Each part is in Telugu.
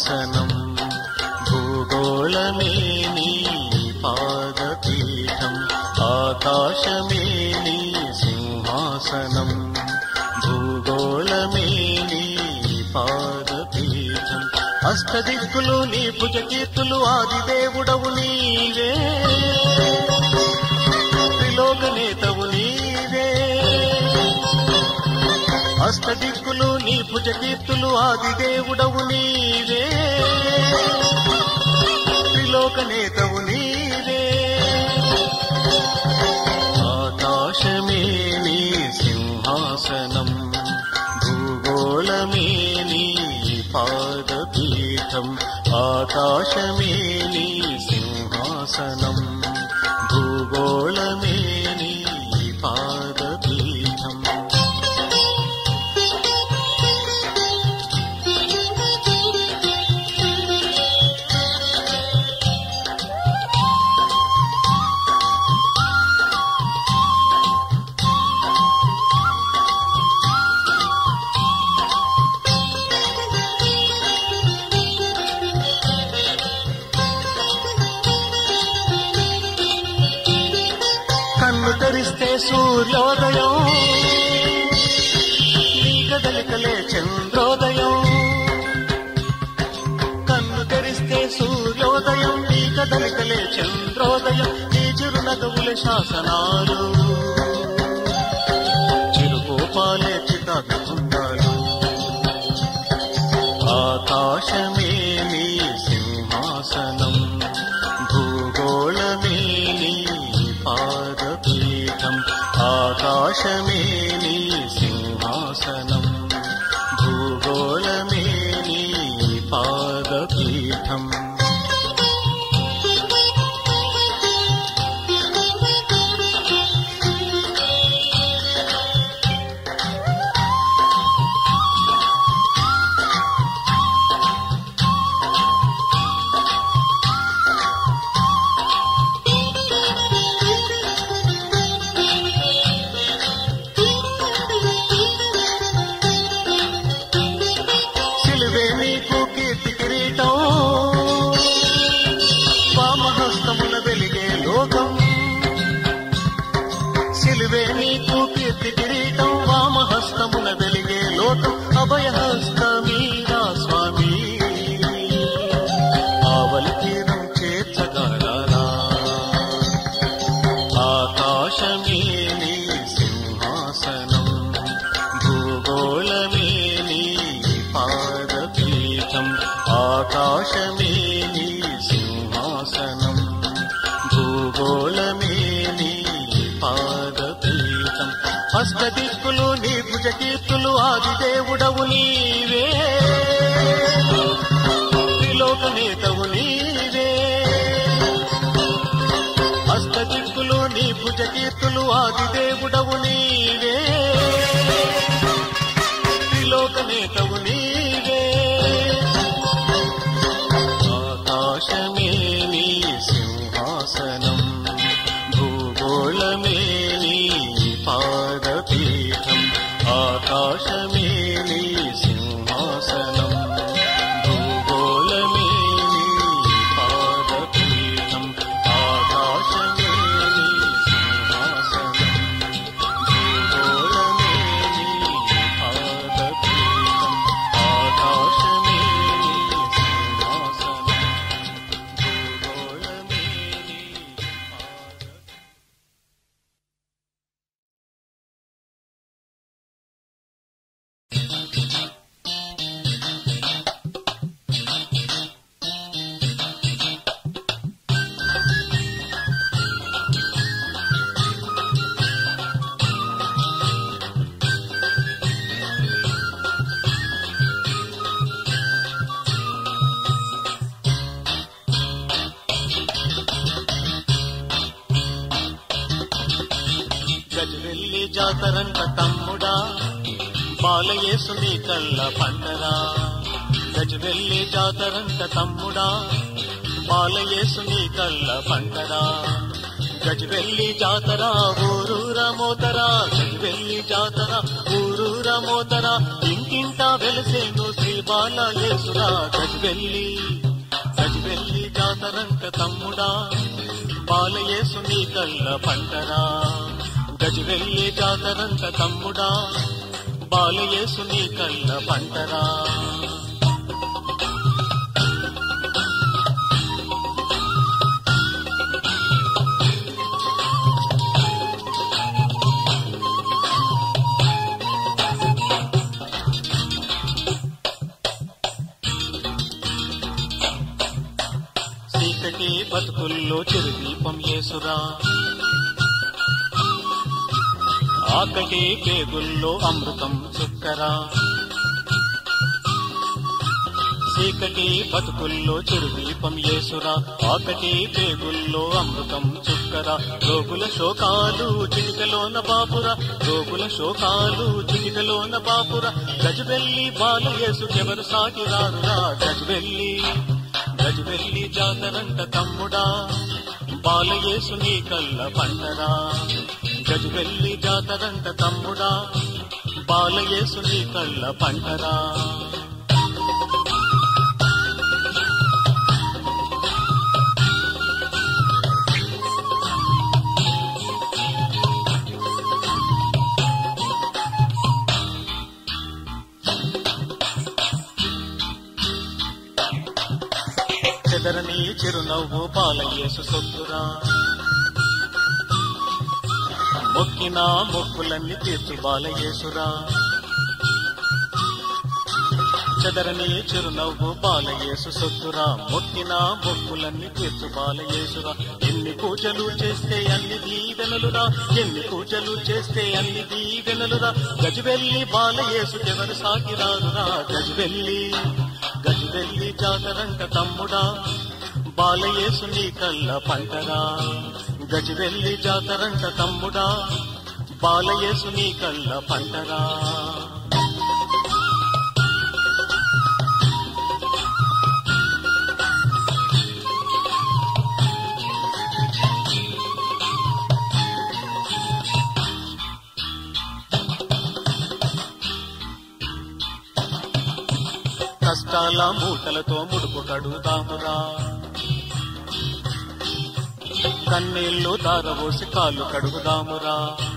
సింహాసనం భూగోళమే నీ పాదపీఠం ఆకాశమే నీ సింహాసనం భూగోళమే నీ పాదపీఠం అష్టదిక్కులు నీ భుజకీర్తులు ఆదిదేవుడవు నీవే త్రిలోక నేతవు నీవే అష్టదిక్కులు నీ భుజకీర్తులు ఆదిదేవుడవు నీవే త్రిలోక నేతవు నీవే ఆకాశమే నీ సింహాసనం భూగోళమే నీ పాదపీఠం ఆకాశమే నీ సింహాసనం భూగోళమే నీ పాదపీఠం కన్ను తెరిస్తే సూర్యోదయం నీ కదలికలే చంద్రోదయం కన్ను తెరిస్తే సూర్యోదయం నీ కదలికలే చంద్రోదయం నీ చిరునగవుల శాసనాలు చిరుకోపాలే చితాభికుండాలు ఆకాశమే నీ సింహాసనం భూగోళమే నీ పాదపీఠం ఆకాశమే నీ సింహాసనం భూగోళమే నీ పాదపీఠం సిలువే నీకు కీర్తి కిరీటం వామహస్తమున వెలిగే లోకం సిలువే నీకు కీర్తి కిరీటం వామహస్తమున వెలిగే లోకం అభయహస్తమీరా స్వామి ఆవలి తీరం చేర్చగలరా ఆకాశమే నీ సింహాసనం భూగోళమే నీ పాదపీఠం ఆకాశమే నీ సింహాసనం భూగోళమే నీ పాదపీఠం అష్టదిక్కులు నీ భుజకీర్తులు ఆదిదేవుడవు నీవే త్రిలోక నేతవు నీవే అష్టదిక్కులు నీ భుజకీర్తులు ఆదిదేవుడవు నీవే త్రిలోక నేతవు నీవే ఆకాశమే నీ సింహాసనం భూగోళమే నీ పాదపీఠం ఆకాశమే నీ సింహాసనం భూగోళమే నీ పాదపీఠం ఆకాశమే నీ సింహాసనం భూగోళమే నీ పాదపీఠం ఆకాశమే నీ సింహాసనం భూగోళమే నీ పాద గజవెల్లి జాతరంట తమ్ముడా బాలయేసుని కళ్ళ పండరా గజవెల్లి జాతరంట తమ్ముడా బాలయేసుని కళ్ళ పండరా గజవెల్లి జాతర ఊరూర మోతరా గజవెల్లి గజవెల్లి జాతర ఊరూర మోతర ఇంటింటా వెలసేను శ్రీ బాలయేసురా గజవెల్లి గజవెల్లి జాతరంక తమ్ముడా బాలయేసు నీ కళ్ళ పంటరా గజవెల్లి జాతరంక తమ్ముడా బాలయేసు నీ కళ్ళ పంటరా చీకటి బతుకుల్లో చిరు దీపం యేసురా ఆకటి పేగుల్లో అమృతం చుక్కరా చీకటి బతుకుల్లో చిరు దీపం యేసురా ఆకటి పేగుల్లో అమృతం చుక్కరా రోగుల శోకాలు చిటికలోన బాపురా రోగుల శోకాలు చిటికలోన బాపురా గజబెల్లి బాలయేసుకెవరు సాగిరారురా గజబెల్లి గజబెల్లి జాతరంట తమ్ముడా బాలయేసు నీ కళ్ళ పండరా గజబెల్లి జాతరంట తమ్ముడా బాలయేసు నీ కళ్ళ పంటరా చెదరని చిరునవ్వు బాలయేసు సొత్తురా మొక్కిన మొక్కులన్నీ తీర్చు బాలయేసురా చెదరని చిరునవ్వు బాలయేసు సొత్తురా మొక్కిన మొక్కులన్నీ తీర్చు బాలయేసురా ఎన్ని పూజలు చేస్తే అన్ని దీవెనలురా ఎన్ని పూజలు చేస్తే అన్ని దీవెనలురా గజవెల్లి బాలయేసు ఎవరు సాగిరారురా గజవెల్లి గజవెల్లి జాతరంట తమ్ముడా బాలయేసు నీ కళ్ళ పంటరా గజవెల్లి జాతరంట తమ్ముడా బాలయేసు నీ కళ్ళ పంటరా కష్టాల మూటలతో ముడుపు కడుగుదామురా కన్నీళ్లు దారబోసి కాళ్ళు కడుగుదామురా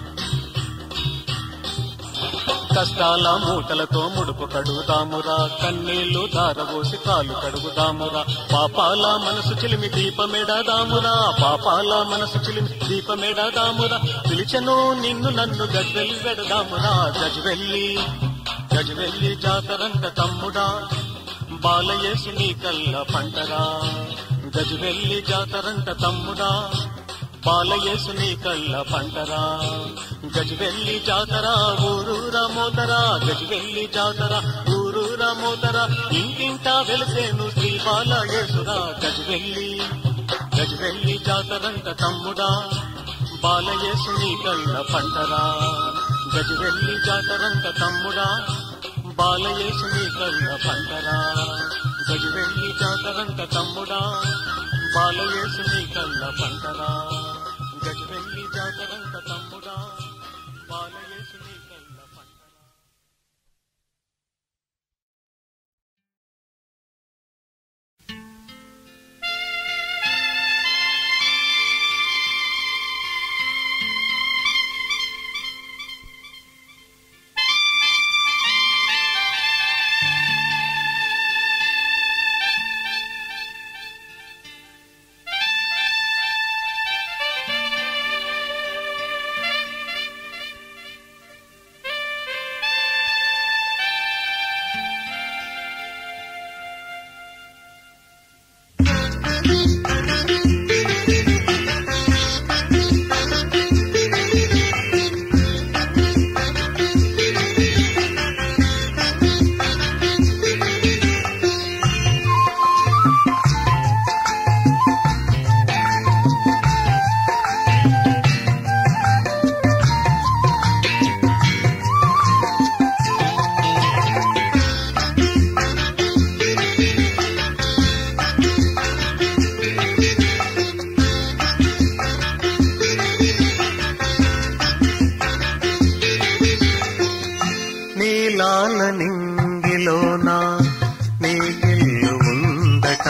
కష్టాల మూటలతో ముడుపు కడుగుదామురా కన్నీళ్లు దారబోసి కాళ్ళు కడుగుదామురా పాపాల మనసు చిలిమి దీపమెడదామురా పాపాల మనసు చిలిమి దీపమెడదామురా పిలిచను నిన్ను నన్ను గజ్వెల్లి వెడదామురా గజ్వెల్లి గజవెల్లి జాతరంట తమ్ముడా బాలయేసు నీ కళ్ళ పంటరా గజవెల్లి జాతరంట తమ్ముడా బాలయేసు నీ కళ్ళ పంటరా గజవెల్లి జాతర ఊరూర మోతరా గజవెల్లి జాతర ఊరూర మోతరా ఇంటింటా వెలిసేను శ్రీ బాలయేసురా గజవెల్లి గజవెల్లి జాతరంట తమ్ముడా బాలయేసు నీ కళ్ళ పంటరా గజవెల్లి జాతరంట తమ్ముడా బాలయేసు నీ కళ్ళ పంటరా గజవెల్లి జాతరంట తమ్ముడా బాలయేసు నీ కళ్ళ పంటరా గజవెల్లి జాతరంట తమ్ముడా బాలయేసు నీ కళ్ళ పంటరా ఉందట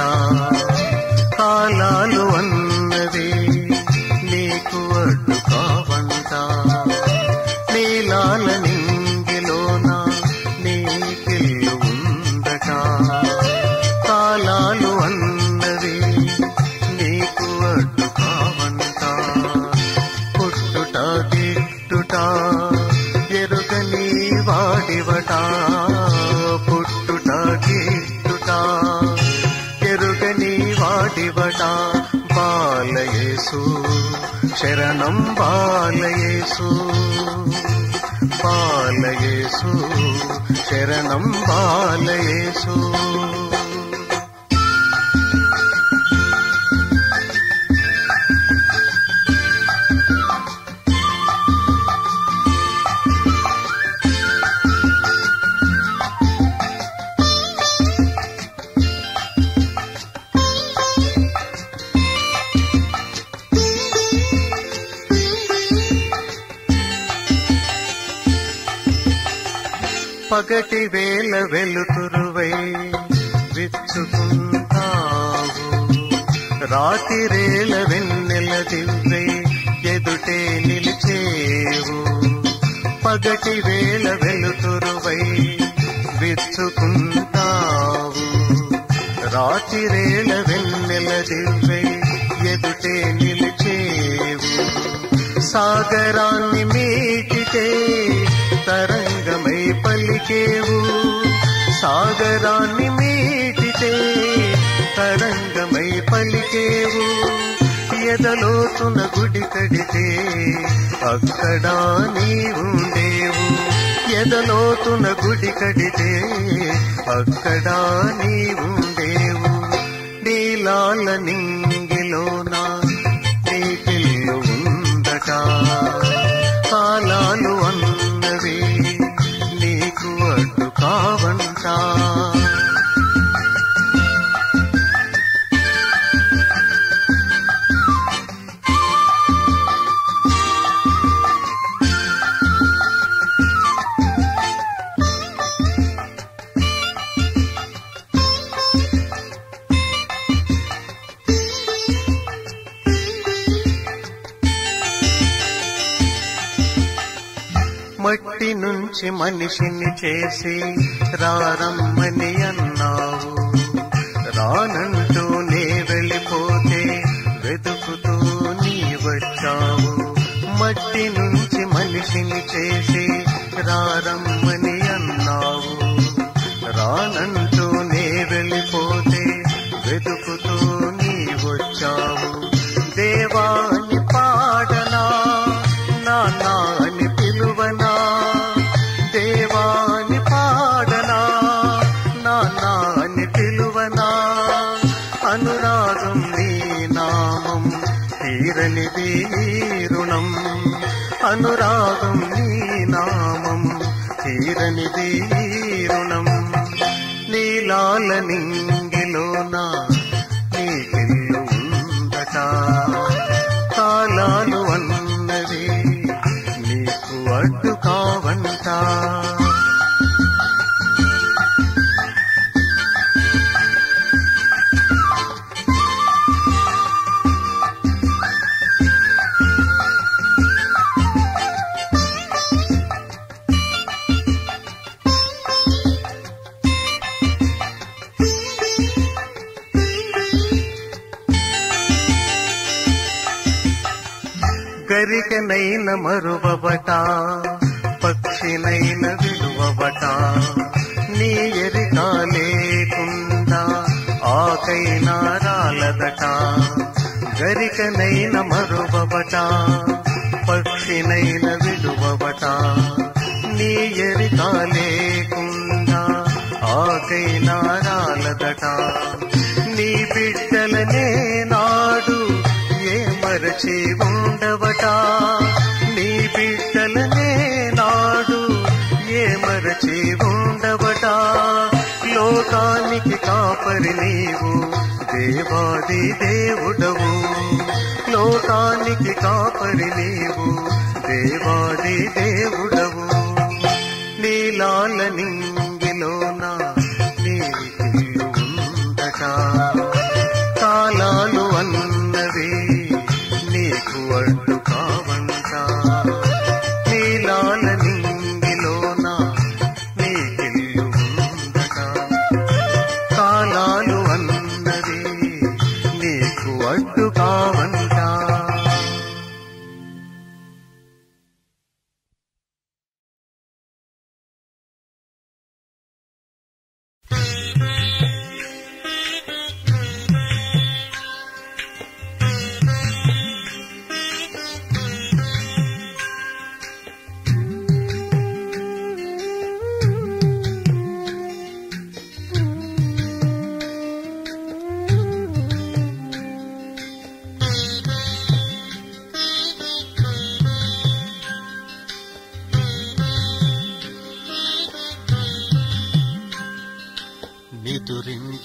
కాలాలు అన్నవి నీకు అడ్డు కావంట నీలాల నింగిలోన నీకిల్లు ఉందట కాలాలు అన్నవి నీకు అడ్డు కావంట పుట్టుట గిట్టుట ఎరుగని వాడివట పుట్టుట గిట్టుట ఎరుగని వాడివట బాలయేసు శరణం బాలయేసు బాలయేసు శరణం బాలయేసు పగటి వేల వెలుతురువై విచ్చుకుంటావు రాతిరేల వెన్నెల దివ్వై ఎదుటే నిలిచేవు పగటి వేల వెలుతురువై విచ్చుకుంటావు రాతిరేల వెన్నెల దివ్వై ఎదుటే నిలిచేవు సాగరాన్ని మీటితే తరంగమై పలికేవు సాగరాన్ని మీటితే తరంగమై పలికేవు ఎదలోతున గుడి కడితే అక్కడ నీవుండేవు ఎదలోతున గుడి కడితే అక్కడ నీవుండేవు నీలాల నింగిలోన నీకిల్లు ఉందట కాలాలు అన్నవి నీకు అడ్డు కావంటా మట్టి నుంచి మనిషిని చేసి రారమ్మని అన్నావు రానంటూ నే వెళ్ళిపోతే వెతుకుతూ నీ వచ్చావు మట్టి నుంచి మనిషిని చేసి రారమ్మని అన్నావు రానంటూ నే వెళ్ళిపోతే వెతుకుతూ నీ వచ్చావు దేవాని పాడనా నాన్నా అని పిలువనా దేవాని పాడనా నాన్నా అని పిలువనా అనురాగం నీ నామం తీరనిది రుణం అనురాగం నీ నామం తీరనిది రుణం నీలాల నింగిలోన నీకెల్లు ఉందట కాలాలు అన్నవి నీకు అడ్డు కావంటా గరికనైన మరువబట పక్షినైన విడువబట నీ ఎరిక లేకుండా ఆకైనా రాలదట గరికనైన మరువబట పక్షినైన విడువబట నీ ఎరిక లేకుండా ఆకైనా రాలదట నీ బిడ్డలనే నాడు ఏ మరచి ఉండవట నీ బిడ్డలనే నాడు ఏ మరచి ఉండవట లోకానికి కాపరి నీవు దేవాది దేవుడవు లోకానికి కాపరి నీవు దేవాది దేవుడవు నీలాల నింగిలోన నీ ఇల్లు ఉందట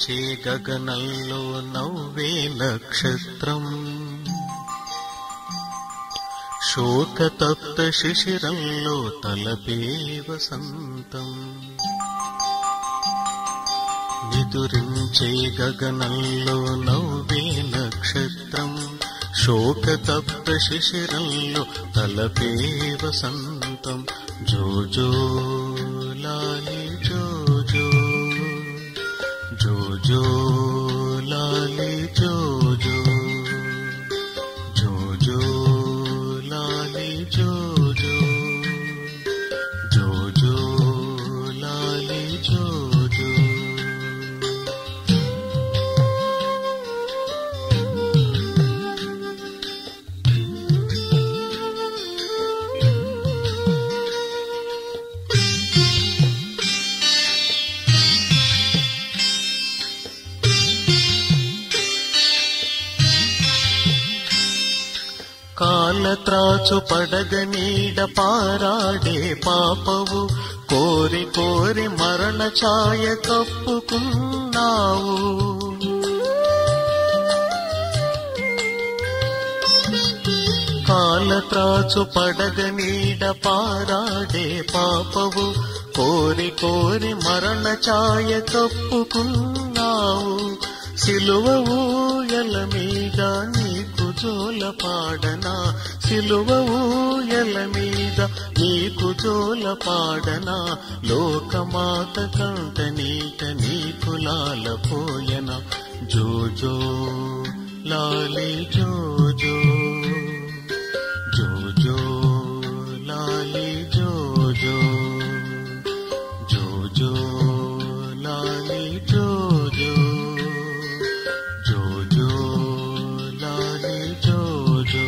నిదురించే గగనంలో నవ్వే నక్షత్రం శోకతప్త శిశిరంలో తలపే వసంతం నిదురించే గగనంలో నవ్వే నక్షత్రం శోకతప్త శిశిరంలో తలపే వసంతం జోజో లాలి జోజో జోజో లాలి జోజో జోజో లాలి జోజో జోజో లాలి జోజో కాలత్రాచు పడగ నీడ పారాడే పాపవు కోరి కోరి మరణ ఛాయ కప్పుకున్నావు కాలత్రాచు పడగ నీడ పారాడే పాపవు కోరి కోరి మరణ ఛాయ కప్పుకున్నావు సిలువవు ఎల మీద నీకు జోల పాడనా సిలువవు ఎల మీద నీకు జోల పాడనా లోకమాత కంట నీట నీకు లాలపోయన జోజో లాలి జోజో జోజో లాలి జోజో జోజో లాలి జోజో జోజో లాలి జోజో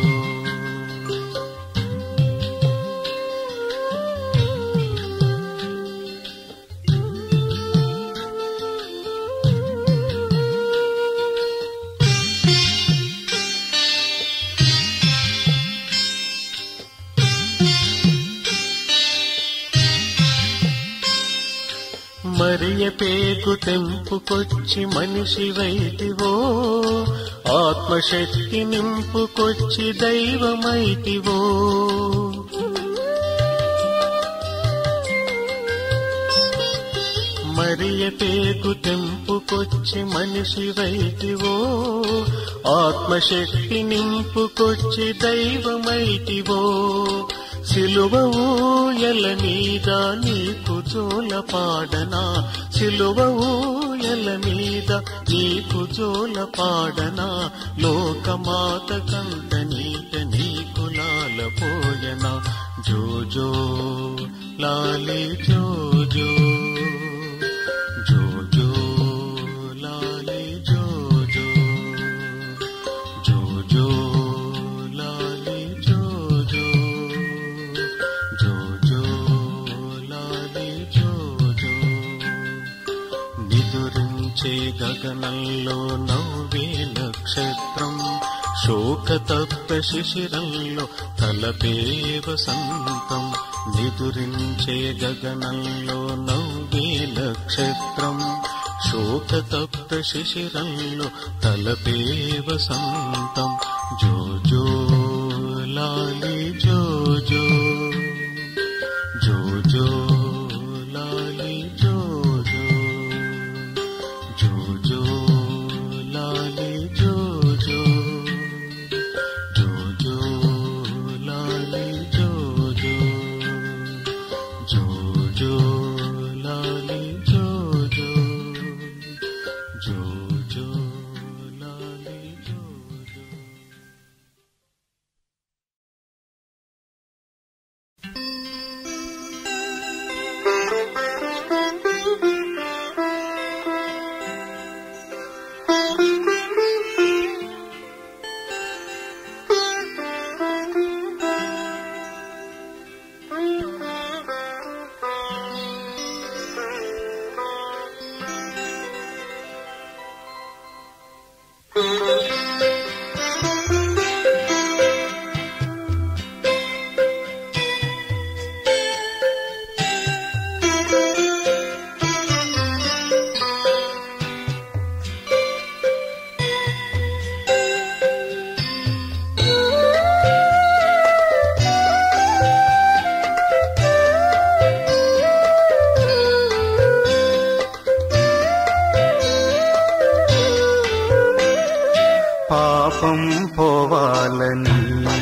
మరియ పేగు తెంపుకొచ్చి మనిషి వైటివో ఆత్మశక్తి నింపుకొచ్చి దైవమైతివో మరియ పేగు తెంపుకొచ్చి మనిషి వైటివో ఆత్మశక్తి నింపుకొచ్చి దైవమైటివో సిలువవు ఎల మీద నీకు జోల పాడనా సిలువవు ఎల మీద నీకు జోల పాడనా లోకమాత కంట నీట నీకు లాలపోయనా జోజో లాలి జోజో జోజో లాలి జోజో జోజో లాలి జోజో జోజో లాలి జోజో నిదురించే గగనంలో నవ్వే నక్షత్రం శోకతప్త శిశిరంలో తలపే వసంతం నిదురించే గగనంలో నవ్వే నక్షత్రం శోకతప్త శిశిరంలో తలపే వసంతం జోజో లాలి జోజో జోజో లాలి జోజో జోజో లాలి జోజో జోజో లాలి జోజో జోజో లాలి జోజో జోజో లాలి జోజో పాపం పోవాలని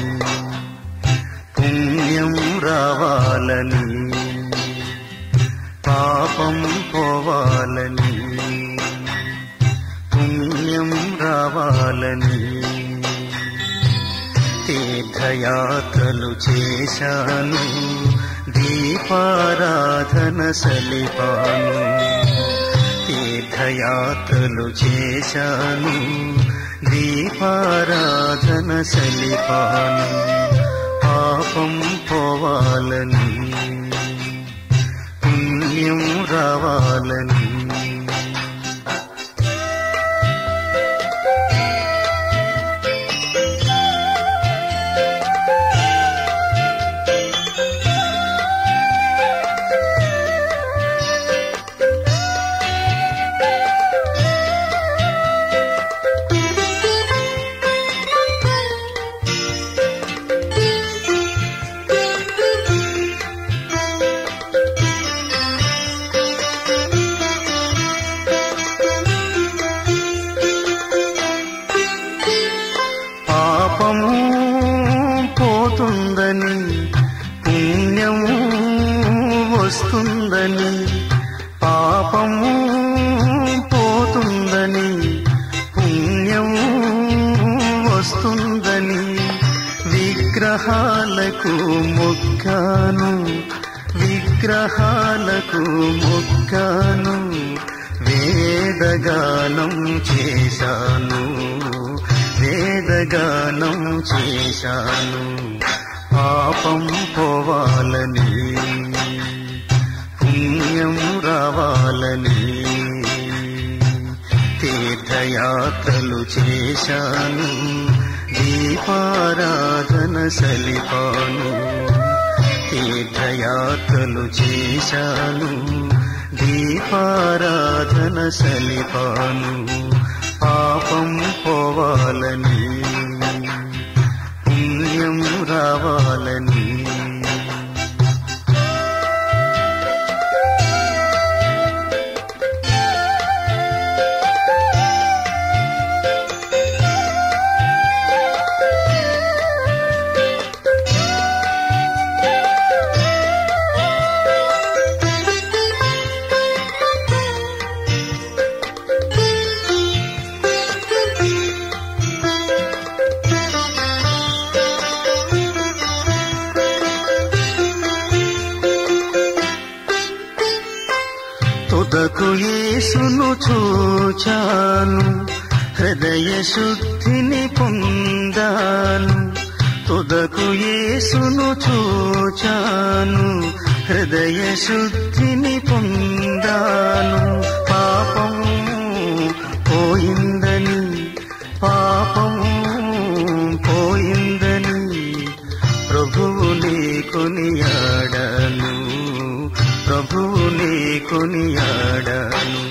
పుణ్యం రావాలని పాపం పోవాలని పుణ్యం రావాలని తీర్థయాత్రలు చేశాను దీపారాధన సలిపాను తీర్థయాత్రలు చేశాను దీపారాధన సలిపాను పాపం పోవాలని పుణ్యం రావాలని పాపము పోతుందని పుణ్యము వస్తుందని పాపము పోతుందని పుణ్యము వస్తుందని విగ్రహాలకు మొక్కాను విగ్రహాలకు మొక్కాను వేదగానం చేశాను వేదగానం చేశాను పాపం పోవాలని పుణ్యం రావాలని తీర్థయాత్రలు చేశాను దీపారాధన సలిపాను తీర్థయాత్రలు చేశాను దీపారాధన సలిపాను పాపం పోవాలని పుణ్యం రావాలని తుదకు యేసును చూచాను హృదయ శుద్ధిని పొందాను తుదకు యేసును చూచాను హృదయ శుద్ధిని పొందాను పాపం పోయిందని పాపం పోయిందని ప్రభువుని కొనియాడాను ప్రభువుని కొనియాడాను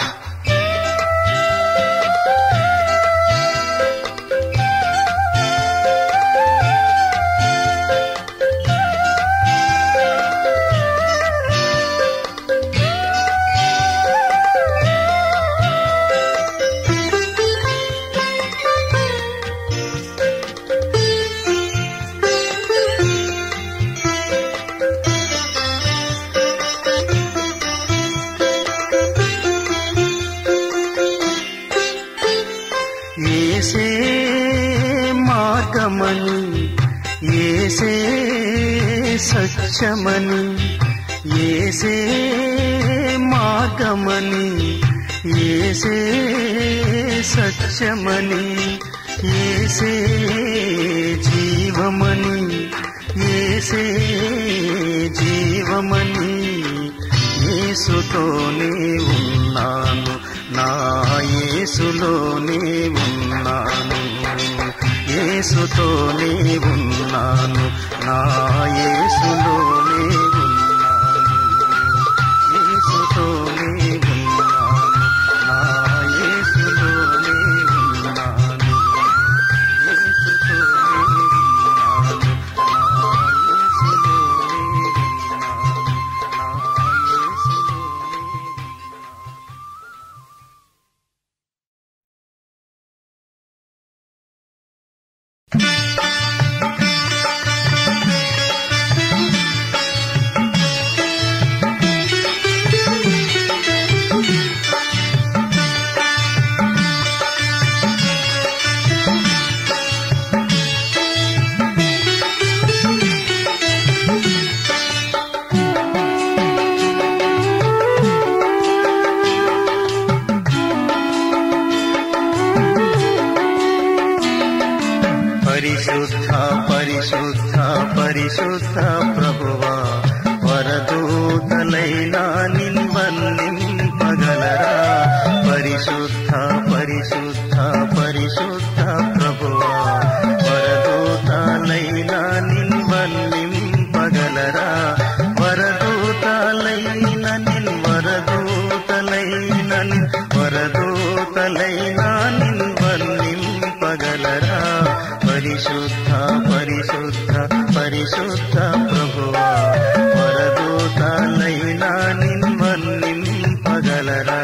ఏసే మార్గమని ఏసే సత్యమని ఏసే మార్గమని ఏసే సత్యమని ఏసే జీవమని ఏసే జీవమని యేసుతోనే ఉన్నాను నా యేసులోనే ఉన్నాను యేసుతోనే ఉన్నాను నా యేసులోనే ఉన్నాను యేసుతోనే ఉన్నాను నా యేసులోనే ఉన్నాను యేసుతోనే పరిశుద్ధ పరిశుద్ధ పరిశుద్ధ ప్రభువా వరదూతలైన నిన్వన్నింపగలరా పరిశుద్ధ పరిశుద్ధ పరిశుద్ధ ప్రభువా వరదూతలైన నిన్వన్నింపగలరా వరదూతలైన నిన్ వరదూతలైన నిన్ వరదూతలైన నిన్వన్నింపగలరా పరిశుద్ధ పరిశుద్ధ పరిశుద్ధ ప్రభువా వరదూతలైన నిన్వన్నింపగలరా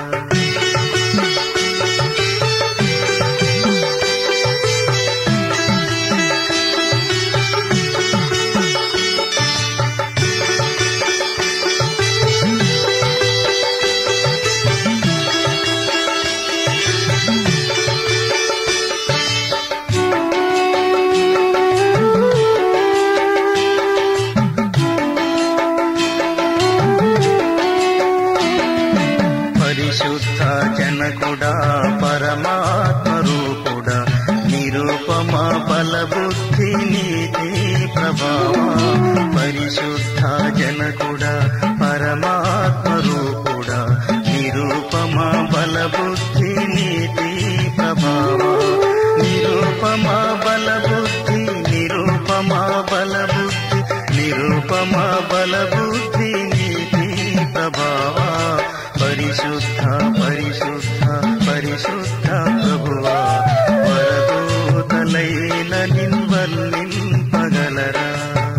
పరిశుద్ధ జనకుడా పరమాత్మ రూపుడా నిరూపమ బలబుద్ధి నీతి ప్రభావ పరిశుద్ధ జనకుడా పరమాత్మ రూపుడా నిరూపమ బలబుద్ధి నీతి ప్రభావ నిరూపమ బలబుద్ధి నిరూపమ బలబుద్ధి నిరూపమ బలబుద్ధి నీతి ప్రభావ పరిశుద్ధ పరిశుద్ధ పరిశుద్ధ ప్రభువా వరదూతలైన నిన్వల్లింపగలరా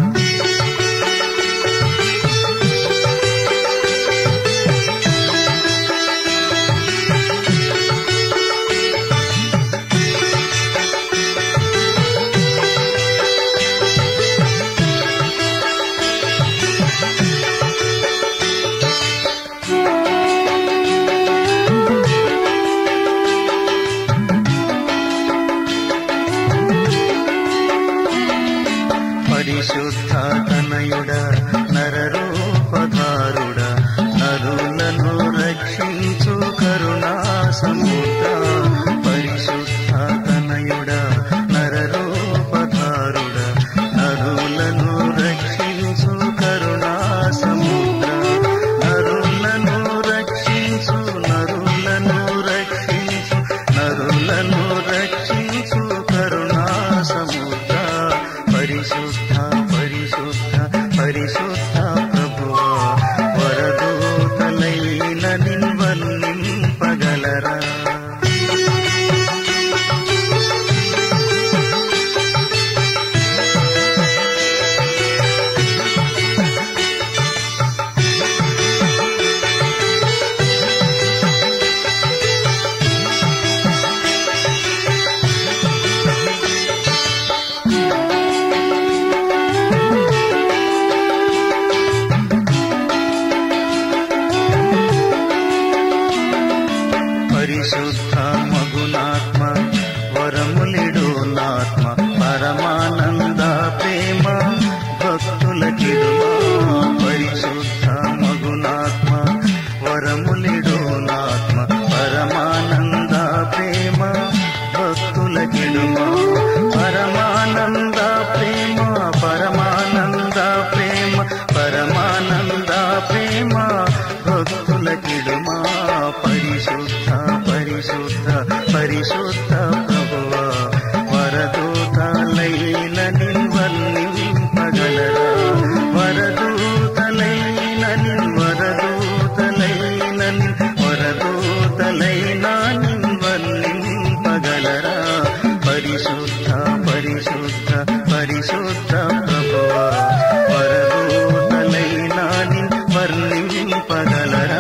పరిశుద్ధ తనయుడ నరరూపధారుడ నరులను రక్షించు కరుణా సముద్ర పరిశుద్ధ తనయుడ నరరూపధారుడ నరులను రక్షించు కరుణా సముద్ర నరులను రక్షించు నరులను రక్షించు నరులను రక్షించు కరుణా సముద్ర పరిశుద్ధ పరిశుద్ధ పరిశుద్ధ ప్రభువా వరదూతలైన నిన్వల్లింపగలరా పరిశుద్ధ మగునాత్మ వరములిడు నాత్మ పరమానంద ప్రేమ భక్తుల కిడుమా పరిశుద్ధ మగునాత్మ వరములిడు నాత్మ పరమానంద ప్రేమ భక్తుల కిడుమా పరమానంద ప్రేమ పరమానంద ప్రేమ పరమానంద ప్రేమ భక్తుల కిడుమా పరిశుద్ధ పరిశుద్ధ పరిశుద్ధ ప్రభువా వరదూతలైన నిన్వల్లింపగలరా వరదూతలైన నిన్ వరదూతలైన నిన్ వరదూతలైన నిన్వల్లింపగలరా పరిశుద్ధ పరిశుద్ధ పరిశుద్ధ ప్రభువా వరదూతలైన నిన్ వర్ణింపగలరా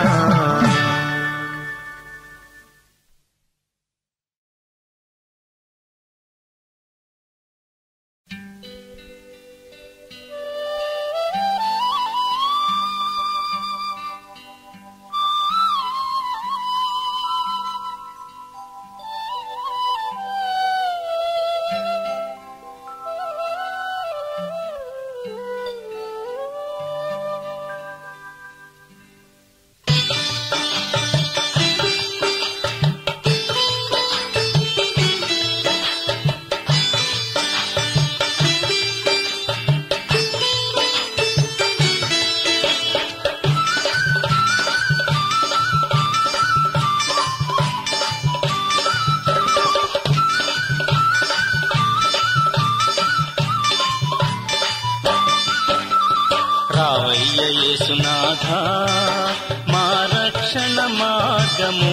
యేసునాథ మా రక్షణ మార్గము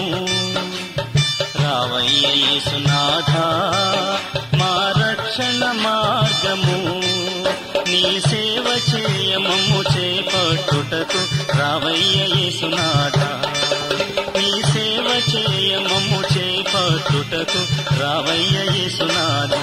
రావయ్య యేసునాథ మా రక్షణ మార్గము నీ సేవ చేయమమ్ము చేపట్టుటకు రావయ్య యేసునాథ నీ సేవ చేయమమ్ము చేపట్టుటకు రావయ్య యేసునాథ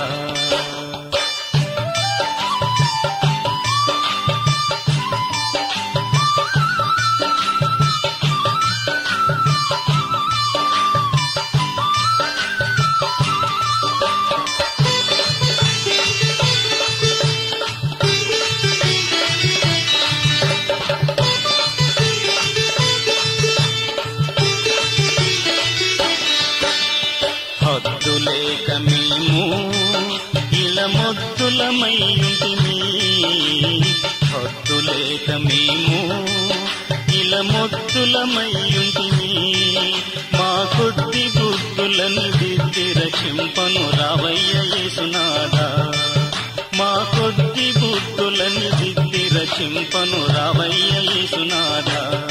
హద్దులేక మేము ఇలా మొద్దులమయ్యుంటిమి హద్దులేక మేము ఇలా మొద్దులమయ్యుంటిమి మా కొద్ది బుద్ధులను దిద్ది రక్షింపను రావయ్య యేసునాథ మా కొద్ది బుద్ధులను దిద్ది రక్షింపను రావయ్య యేసునాథ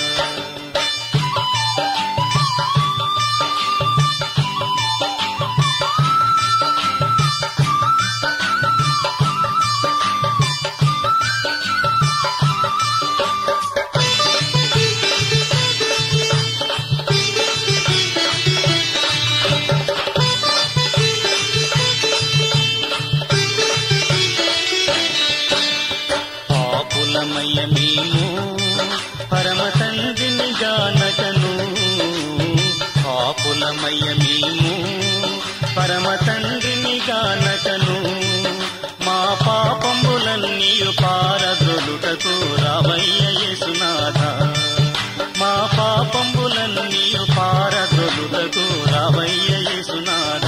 పాపులమయ్య మేము పరమ తండ్రిని గానకను పాపులమయ్య మేము పరమ తండ్రిని గానకను మా పాపంబులన్నీ పారద్రొలుటకు రావయ్య యేసునాథ మా పాపంబులన్నీ పారద్రొలుటకు రావయ్య యేసునాథ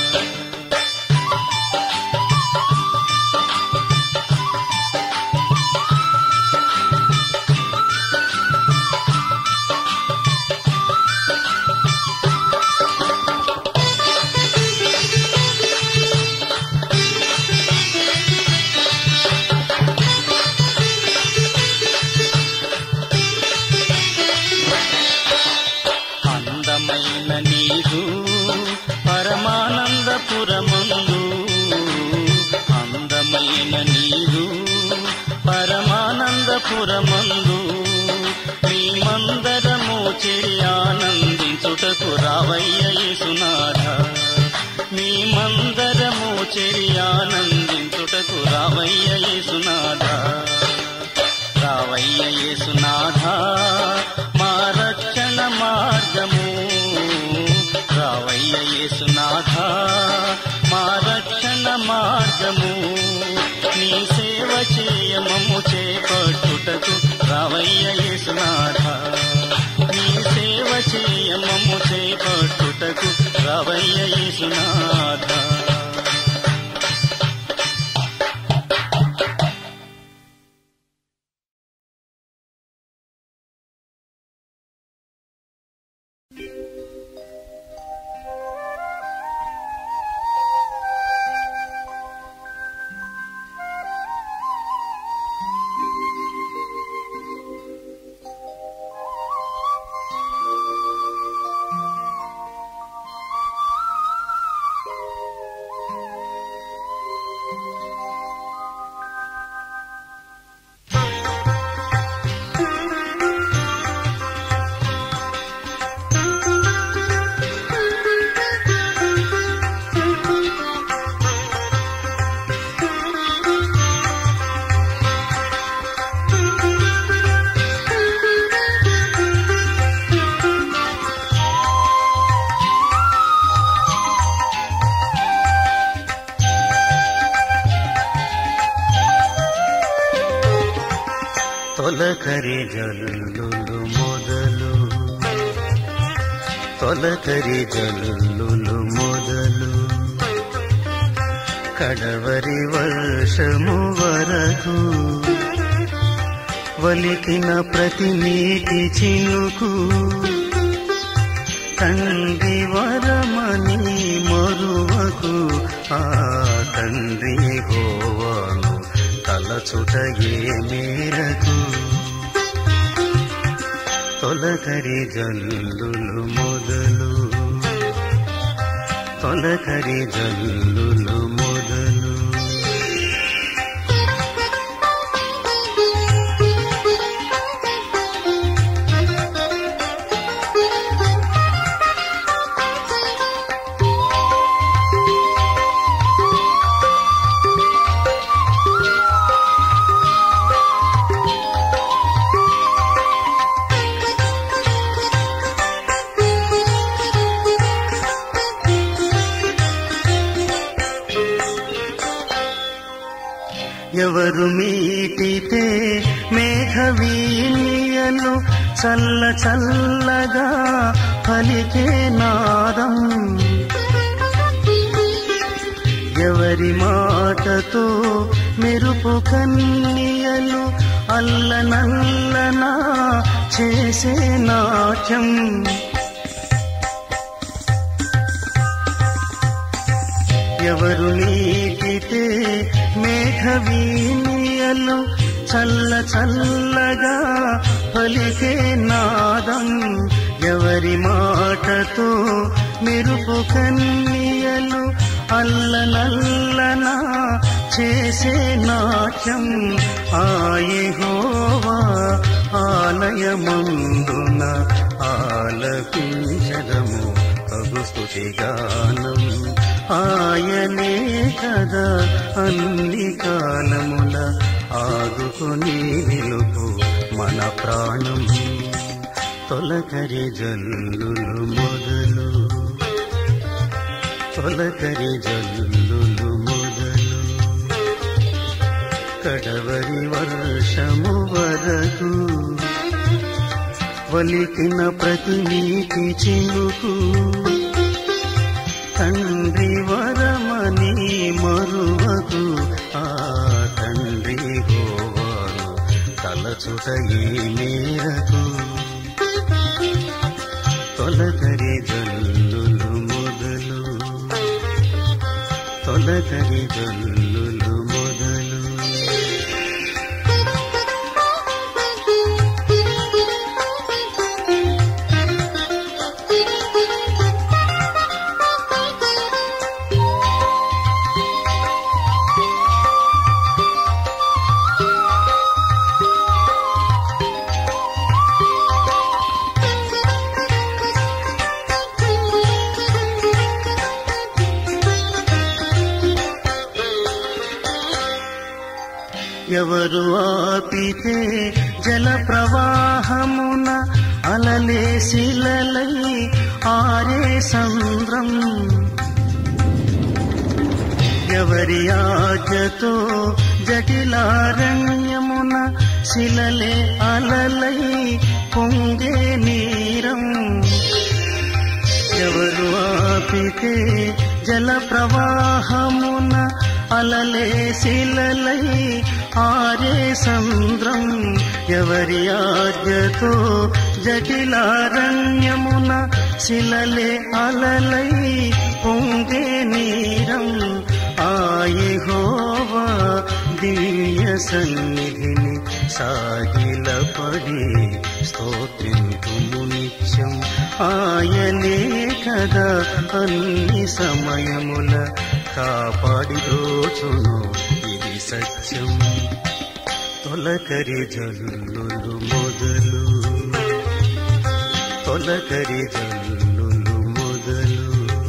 అందమైన నీరు పరమానందపురమందు అందమైన నీరు పరమానందపురమందు మేమందరము చెరి ఆనందించుటకు రావయ్య యేసునాథ మేమందరము చెరి ఆనందించుటకు రావయ్య యేసునాథ రావయ్య యేసునాథ మా రక్షణ మార్గము రావయ్య యేసునాథ మా రక్షణ మార్గము నీ సేవ చేయమము చేపట్టుటకు రావయ్య యేసునాథ నీ సేవ చేయమము చేపట్టుటకు రావయ్య యేసునాథ తొలకరి జల్లులు మొదలు తొలకరి జల్లులు మొదలు కడవరి వర్షము వరకు వలికిన ప్రతి నీటి చినుకు తండ్రి వరమని మరువకు ఆ తండ్రి గోవాను తలచుట ఏ మేరకు తొలకరి జల్లులు మొదలు తొలకరి జల్లులు మొదలు ఎవరు మీటితే మేఘవీయను చల్ల చల్లగా పలికే నాదం ఎవరి మాటతో మెరుపు కన్నియలు అల్లనల్లనా చేసే నాట్యం ఎవరు నీటితే మేఘవీనియలు చల్ల చల్లగా పలికే నాదం ఎవరి మాటతో మెరుపు కన్నియలు అల్లనల్లనా చేసే నాట్యం ఆయహోవా ఆలయమందున ఆలపించదము ప్రభు స్తుతిగానం ఆయనే కదా అన్ని కాలముల ఆదుకొని నిలుపు మన ప్రాణం తొలకరి జల్లులు మొదలు తొలకరి జల్లులు మొదలు కడవరి వర్షము వరకు వలికిన ప్రతి నీటి చినుకు తండ్రి వరమని మరువకు ఆ తండ్రి గోవాను తలచుట ఈ మేరకు తొలకరి జల్లులు మొదలు తొలకరి జల్లులు మొదలు ఎవరు ఆపితే జల ప్రవాహమున అలలే శిలలై ఆరే సంద్రం ఎవరి ఆజ్ఞతో జటిలారణ్యమున శిలలే అలలై పొంగే నీరం ఎవరు ఆపితే జల ప్రవాహమున అలలే శిలలై ఆరే సంద్రం ఎవరి ఆజ్ఞతో జటిలారణ్యమున శిలలే అలలై పొంగే నీరం ఆయహోవా దివ్య సన్నిధిని సాగిలపడి స్తోత్రింతుము నిత్యం ఆయనే కదా అన్ని సమయముల కాపాడి దోచును ఇది సత్యం తొలకరి జల్లులు మొదలు తొలకరి జల్లులు మొదలు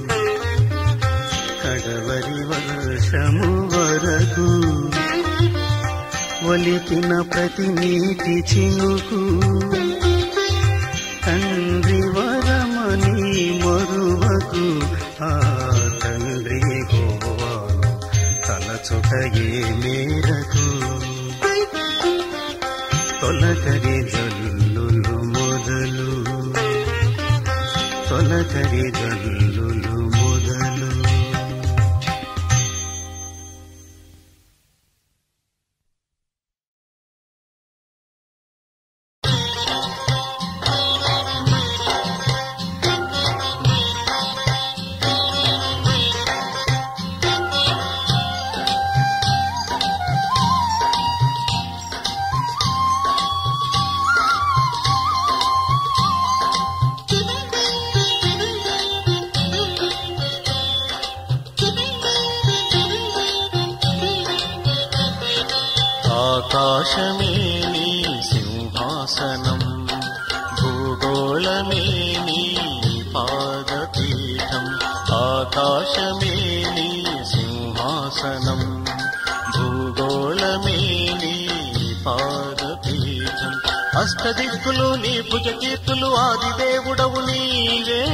కడవరి వర్షము వరకు ఒలికిన ప్రతి నీటి చినుకు తండ్రి వరమని మరువకు ఆ తండ్రి గోవాను తలచుట ఏ మేరకు తొలకరి జల్లులు మొదలు తొలకరి జల్లులు మొదలు ఆకాశమే నీ సింహాసనం భూగోళమే నీ పాదపీఠం ఆకాశమే నీ సింహాసనం భూగోళమే నీ పాదపీఠం అష్టదిక్కులు నీ భుజకీర్తులు ఆదిదేవుడవు నీవే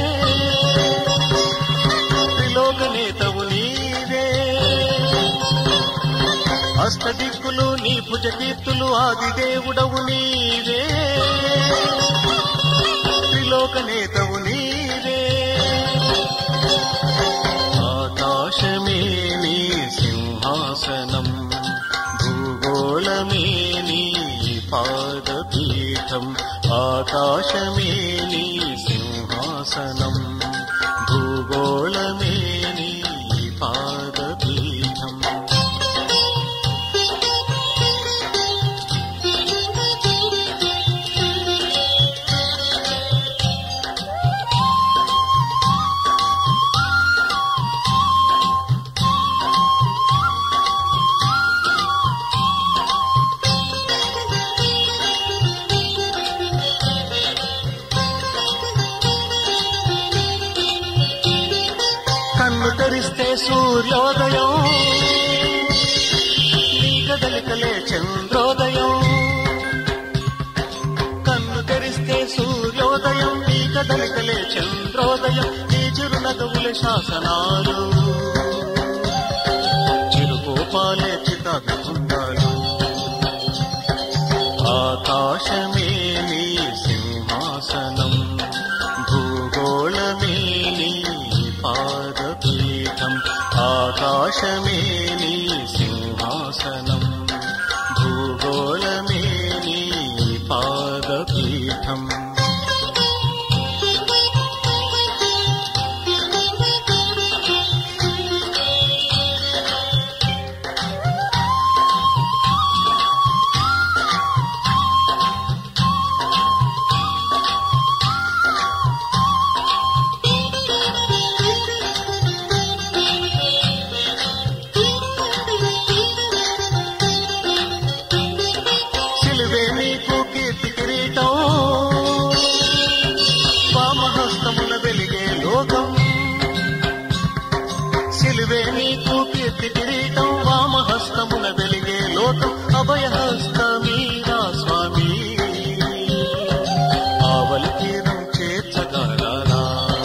త్రిలోక నేతవు నీవే అష్టదిక్కులు నీ భుజకీర్తులు ఆదిదేవుడవు నీవే త్రిలోక నేతవు నీవే ఆకాశమే నీ సింహాసనం భూగోళమే నీ పాదపీఠం ఆకాశమే నీ సింహాసనం భూగోళమే నీ పాదపీఠం కన్ను తెరిస్తే సూర్యోదయం నీ కదలికలే చంద్రోదయం కన్ను తెరిస్తే సూర్యోదయం నీ కదలికలే చంద్రోదయం నీ చిరునగవుల శాసనాలు చిరుకోపాలే చితాభికుండాలు ఆకాశమే నీ సింహాసనం భూగోళమే నీ పాదపీఠం ఆకాశమే నీ సింహాసనం భూగోళమే నీ పాదపీఠం సిలువే నీకు కీర్తి కిరీటం వామహస్తముల వెలిగే లోకం సిలువే నీకు కీర్తి కిరీటం వామహస్తముల వెలిగే లోకం అభయహస్తమీరా స్వామి ఆవలి తీరం చేర్చగలరా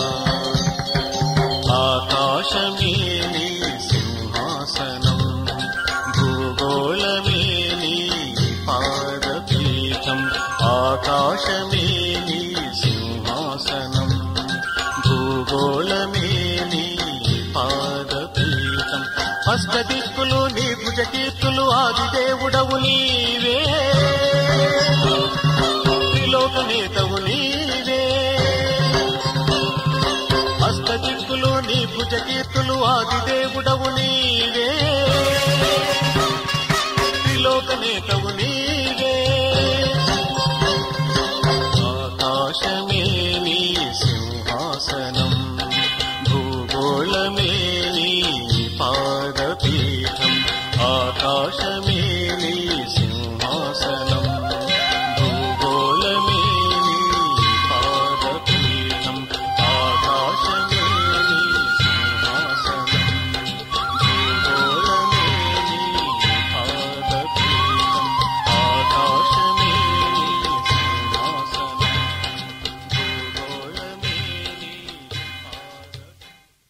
ఆకాశమే నీ సింహాసనం భూగోళమే నీ పాదపీఠం ఆకాశమే నీ సింహాసనం భూగోళమే నీ పాదపీఠం అష్టదిక్కులు నీ భుజకీర్తులు ఆదిదేవుడవు నీవే త్రిలోక నేతవు నీవే అష్టదిక్కులు నీ భుజకీర్తులు ఆదిదేవుడవు నీవే త్రిలోక నేతవు నీవే ఆకాశమే నీ సింహాసనం భూగోళమే నీ పాదపీఠం ఆకాశమే నీ సింహాసనం భూగోళమే నీ పాదపీఠం ఆకాశమే నీ సింహాసనం భూగోళమే నీ పాదపీఠం ఆకాశమే నీ సింహాసనం భూగోళమే నీ పాదపీఠం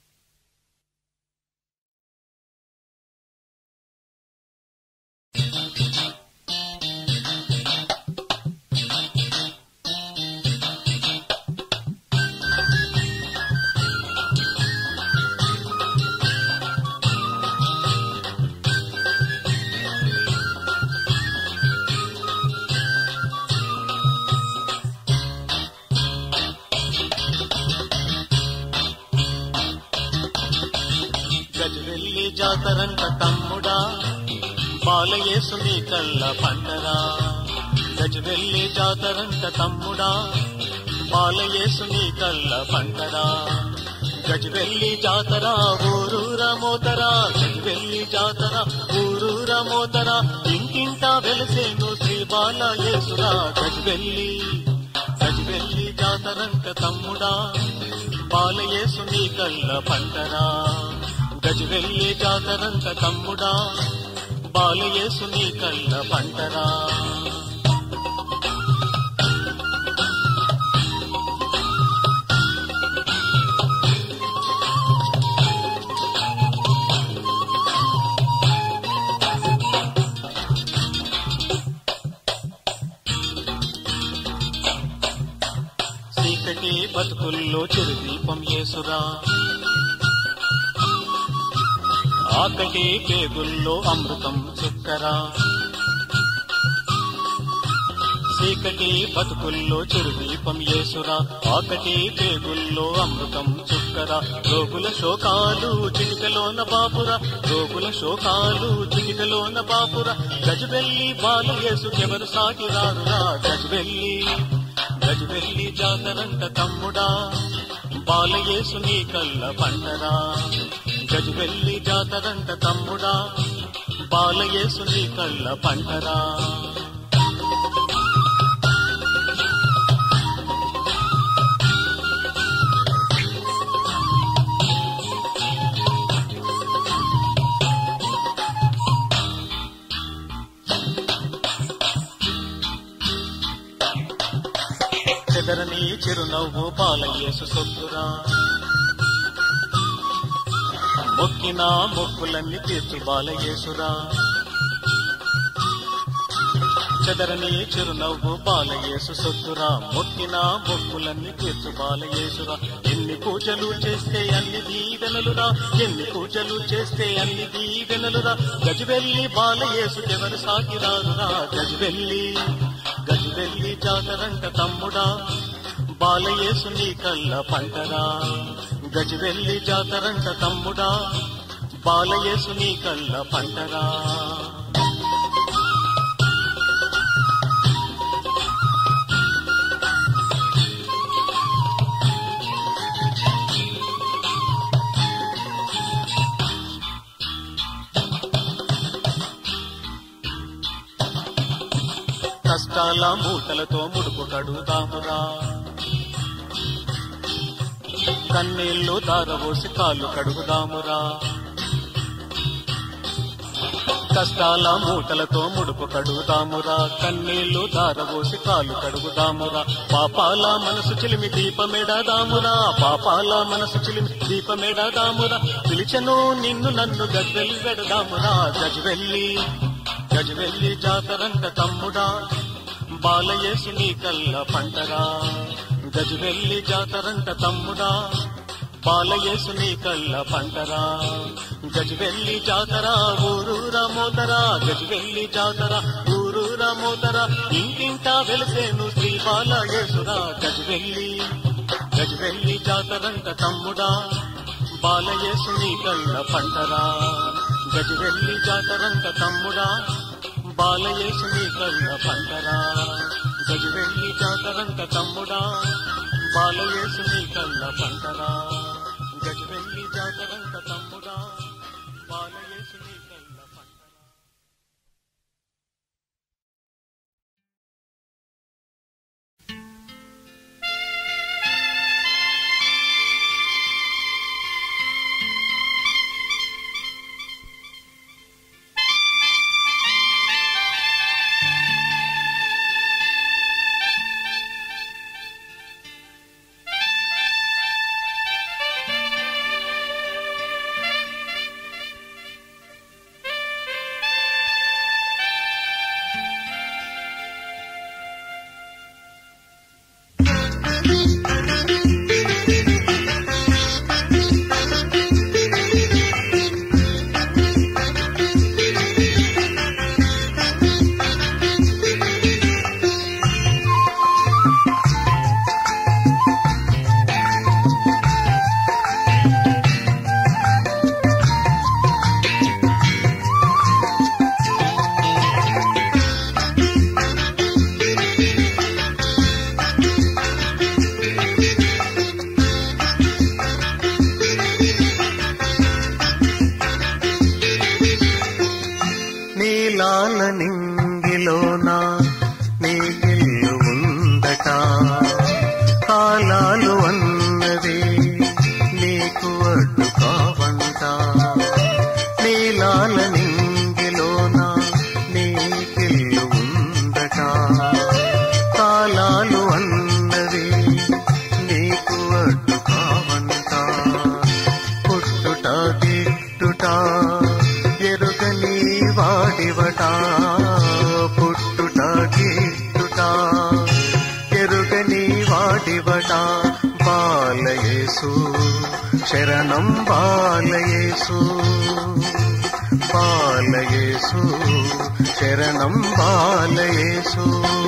గజవెల్లి జాతరంట తమ్ముడా బాలయేసు నీ కళ్ళ పండరా గజవెల్లి జాతరంట తమ్ముడా బాలయేసు నీ కళ్ళ పండరా గజవెల్లి జాతర ఊరూర మోతరా గజవెల్లి గజవెల్లి జాతర ఊరూర మోతర ఇంటింటా వెలసేను శ్రీ బాలయేసురా గజవెల్లి గజవెల్లి జాతరంక తమ్ముడా బాలయేసు నీ కళ్ళ పంటరా గజవెల్లి జాతరంక తమ్ముడా బాలయేసు నీ కళ్ళ పంటరా చీకటి బతుకుల్లో చిరు దీపం యేసురా ఆకటి పేగుల్లో అమృతం చుక్కరా చీకటి బతుకుల్లో చిరు దీపం యేసురా ఆకటి పేగుల్లో అమృతం చుక్కరా రోగుల శోకాలు చిటికలోన బాపురా రోగుల శోకాలు చిటికలోన బాపురా గజబెల్లి బాల యేసుకెవరు సాటి రారురా గజబెల్లి గజబెల్లి జాతరంట తమ్ముడా బాలయేసు నీ కళ్ళ పండరా గజబెల్లి జాతరంట తమ్ముడా బాలయేసు నీ కళ్ళ పంటరా చెదరని చిరునవ్వు బాలయేసు సొత్తురా మొక్కిన మొక్కులన్నీ తీర్చు బాలయేసురా చెదరని చిరునవ్వు బాలయేసు సొత్తురా మొక్కిన మొక్కులన్నీ తీర్చు బాలయేసురా ఎన్ని పూజలు చేస్తే అన్ని దీవెనలురా ఎన్ని పూజలు చేస్తే అన్ని దీవెనలురా గజవెల్లి బాలయేసు ఎవరు సాగిరారురా గజవెల్లి గజవెల్లి జాతరంట తమ్ముడా బాలయేసు నీ కళ్ళ పంటరా గజవెల్లి జాతరంట తమ్ముడా బాలయేసు నీ కళ్ళ పంటరా కష్టాల మూటలతో ముడుపు కడుగుదామురా కన్నీళ్లు దారబోసి కాళ్ళు కడుగుదామురా కష్టాల మూటలతో ముడుపు కడుగుదామురా కన్నీళ్లు దారబోసి కాళ్ళు కడుగుదామురా పాపాల మనసు చిలిమి దీపమెడదామురా పాపాల మనసు చిలిమి దీపమెడదామురా పిలిచను నిన్ను నన్ను గజ్వెల్లి వెడదామురా గజ్వెల్లి గజవెల్లి జాతరంట తమ్ముడా బాలయేసు నీ కళ్ళ పంటరా గజవెల్లి జాతరంట తమ్ముడా బాలయేసు నీ కళ్ళ పంటరా గజవెల్లి జాతర ఊరూర మోతరా గజవెల్లి జాతర ఊరూర మోతరా ఇంటింటా వెలిసేను శ్రీ బాలయేసురా గజవెల్లి గజవెల్లి జాతరంట తమ్ముడా బాలయేసు నీ కళ్ళ పంటరా గజవెల్లి జాతరంట తమ్ముడా బాలయేసు నీ కళ్ళ పంటరా గజవెల్లి జాతరంట తమ్ముడా బాలయేసు నీ కళ్ళ పంటరా గజవెల్లి జాతరంట తమ్ముడా బాలయేసు నీ కళ్ళ పంటరా పుట్టుట ఎరుగని వాడివట పుట్టుట గిట్టుట ఎరుగని వాడివట బాలయేసు శరణం బాలయేసు బాలయేసు శరణం బాలయేసు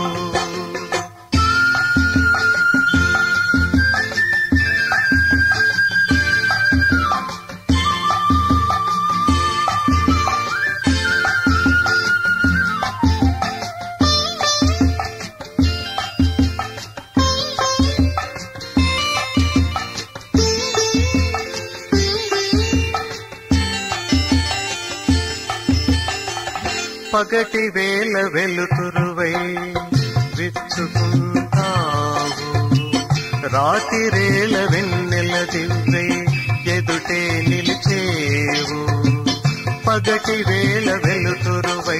పగటి వేల వెలుతురువై విచ్చుకుంటావు రాతిరేల వెన్నెల దివ్వై ఎదుటే నిలిచేవు పగటి వేల వెలుతురువై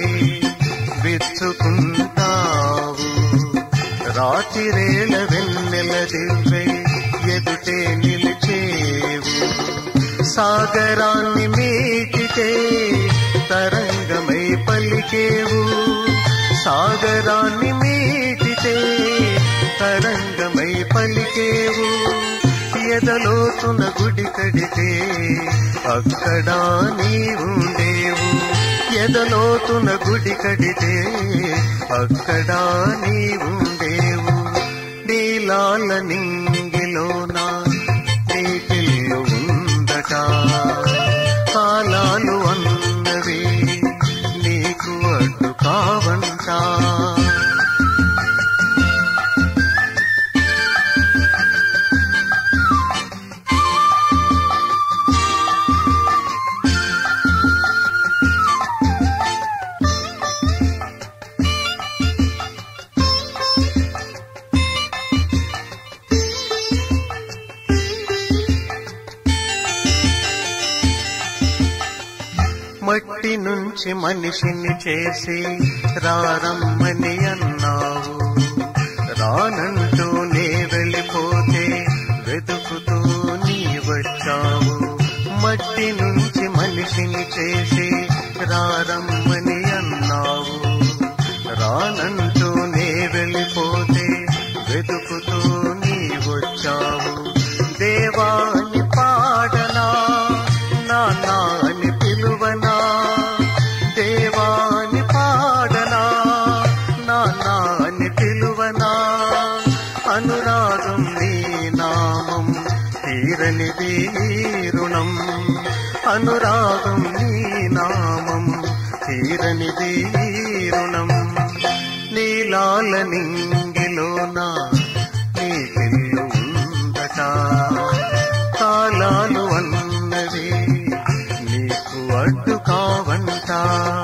విచ్చుకుంటావు రాతిరేల వెన్నెల దివ్వై ఎదుటే నిలిచేవు సాగరాన్ని మీటితే తరంగమై పలికేవు సాగరాన్ని మీటితే తరంగమై పలికేవు ఎదలోతున గుడి కడితే అక్కడ నీవుండేవు ఎదలోతున గుడి కడితే అక్కడ నీవుండేవు నీలాల నింగిలోన నీటిల్లు ఉందట కాలాలు అన్నవి నీకు అడ్డు కావంటా మట్టి నుంచి మనిషిని చేసి రారమ్మని అన్నావు రానంటూ నే వెళ్ళిపోతే వెతుకుతూ నీ వచ్చావు మట్టి నుంచి మనిషిని చేసి రారమ్మని అన్నావు రానంటూ నే వెళ్ళిపోతే వెతుకుతూ నీ వచ్చావు దేవాని పాడనా నాన్ని పిలువనా దేవాని పాడనా నాన్ని పిలువనా అనురాగం నీ నామం తీరనిది నీ రుణం అనురాగం నీ నామం తీరనిది నీ రుణం నీలాల నింగిలోన నీ పిల్లు ఉందట కాలాలు అన్నవి నీకు అడ్డు కావంటా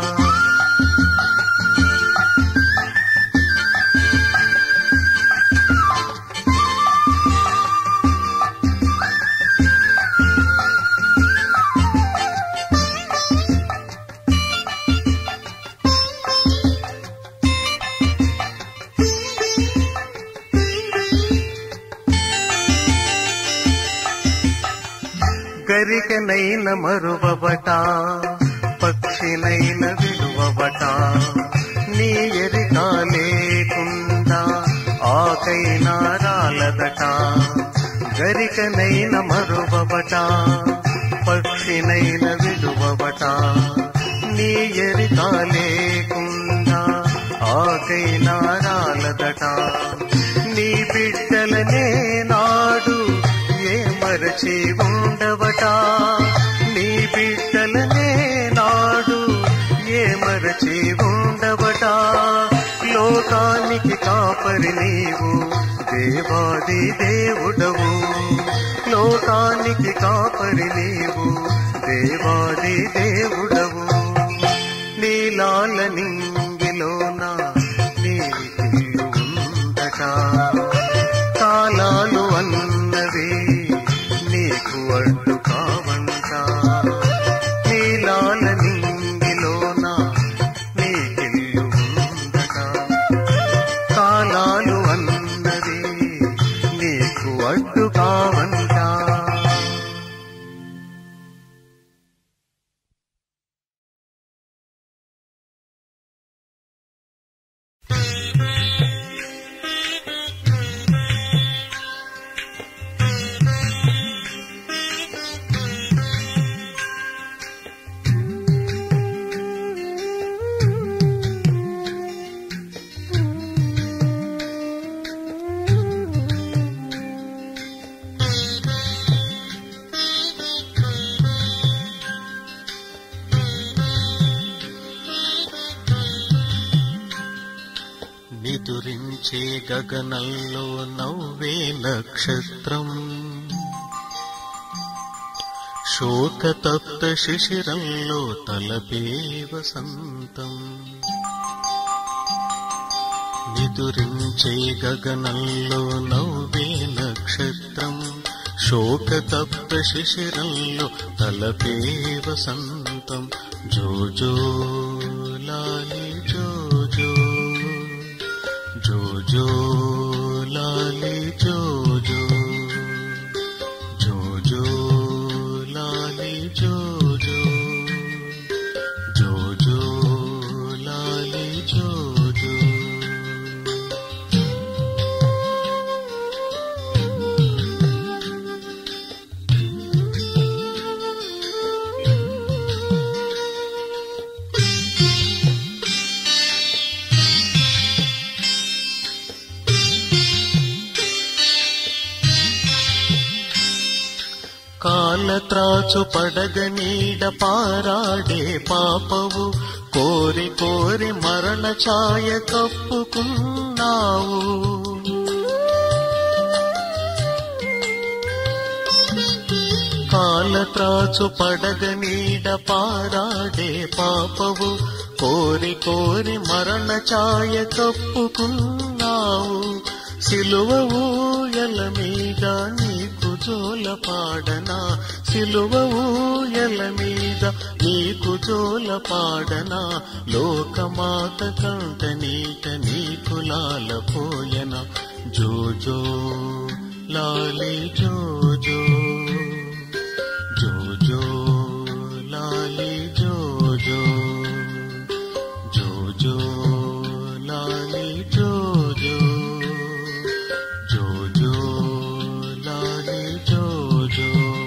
గరికనైన మరువబట పక్షినైన విడువబట నీ ఎరిక లేకుండా ఆకైనా రాలదట గరికనైన మరువబట పక్షినైన విడువబట నీ ఎరిక లేకుండా ఆకైనా రాలదట నీ బిడ్డలనే నాడు ఏ మరచి ఉండవట నీ బిడ్డలనే నాడు ఏ మరచి ఉండవట లోకానికి కాపరి నీవు దేవాది దేవుడవు లోకానికి కాపరి నీవు దేవాది దేవుడవు నీలాల నింగిలోన నీ ఇల్లు ఉందట కాలాలు అన్నవి నీకు అడ్డు కావంట నీలాల నింగిలోన నీకిల్లు ఉందట కాలాలు అన్నవి నీకు అడ్డు కావంట నిదురించే గగనంలో నవ్వే నక్షత్రం శోకతప్త శిశిరంలో తలపే వసంతం నిదురించే గగనంలో నవ్వే నక్షత్రం శోకతప్త శిశిరంలో తలపే వసంతం జోజో లాలి జోజో జోజో లాలి జోజో జోజో లాలి జోజో జోజో లాలి జోజో కాలత్రాచు పడగ నీడ పారాడే పాపవు కోరి కోరి మరణ ఛాయ కప్పుకున్నావు కాలత్రాచు పడగ నీడ పారాడే పాపవు కోరి కోరి మరణ ఛాయ కప్పుకున్నావు సిలువ ఊయల మీద నీకు జోల పాడనా సిలువ ఊయల మీద నీకు జోల పాడనా లోకమాత కంట నీట నీకు లాలపోయన జోజో లాలి జోజో జోజో లాలి జోజో జోజో లాలి జోజో జోజో లాలి జోజో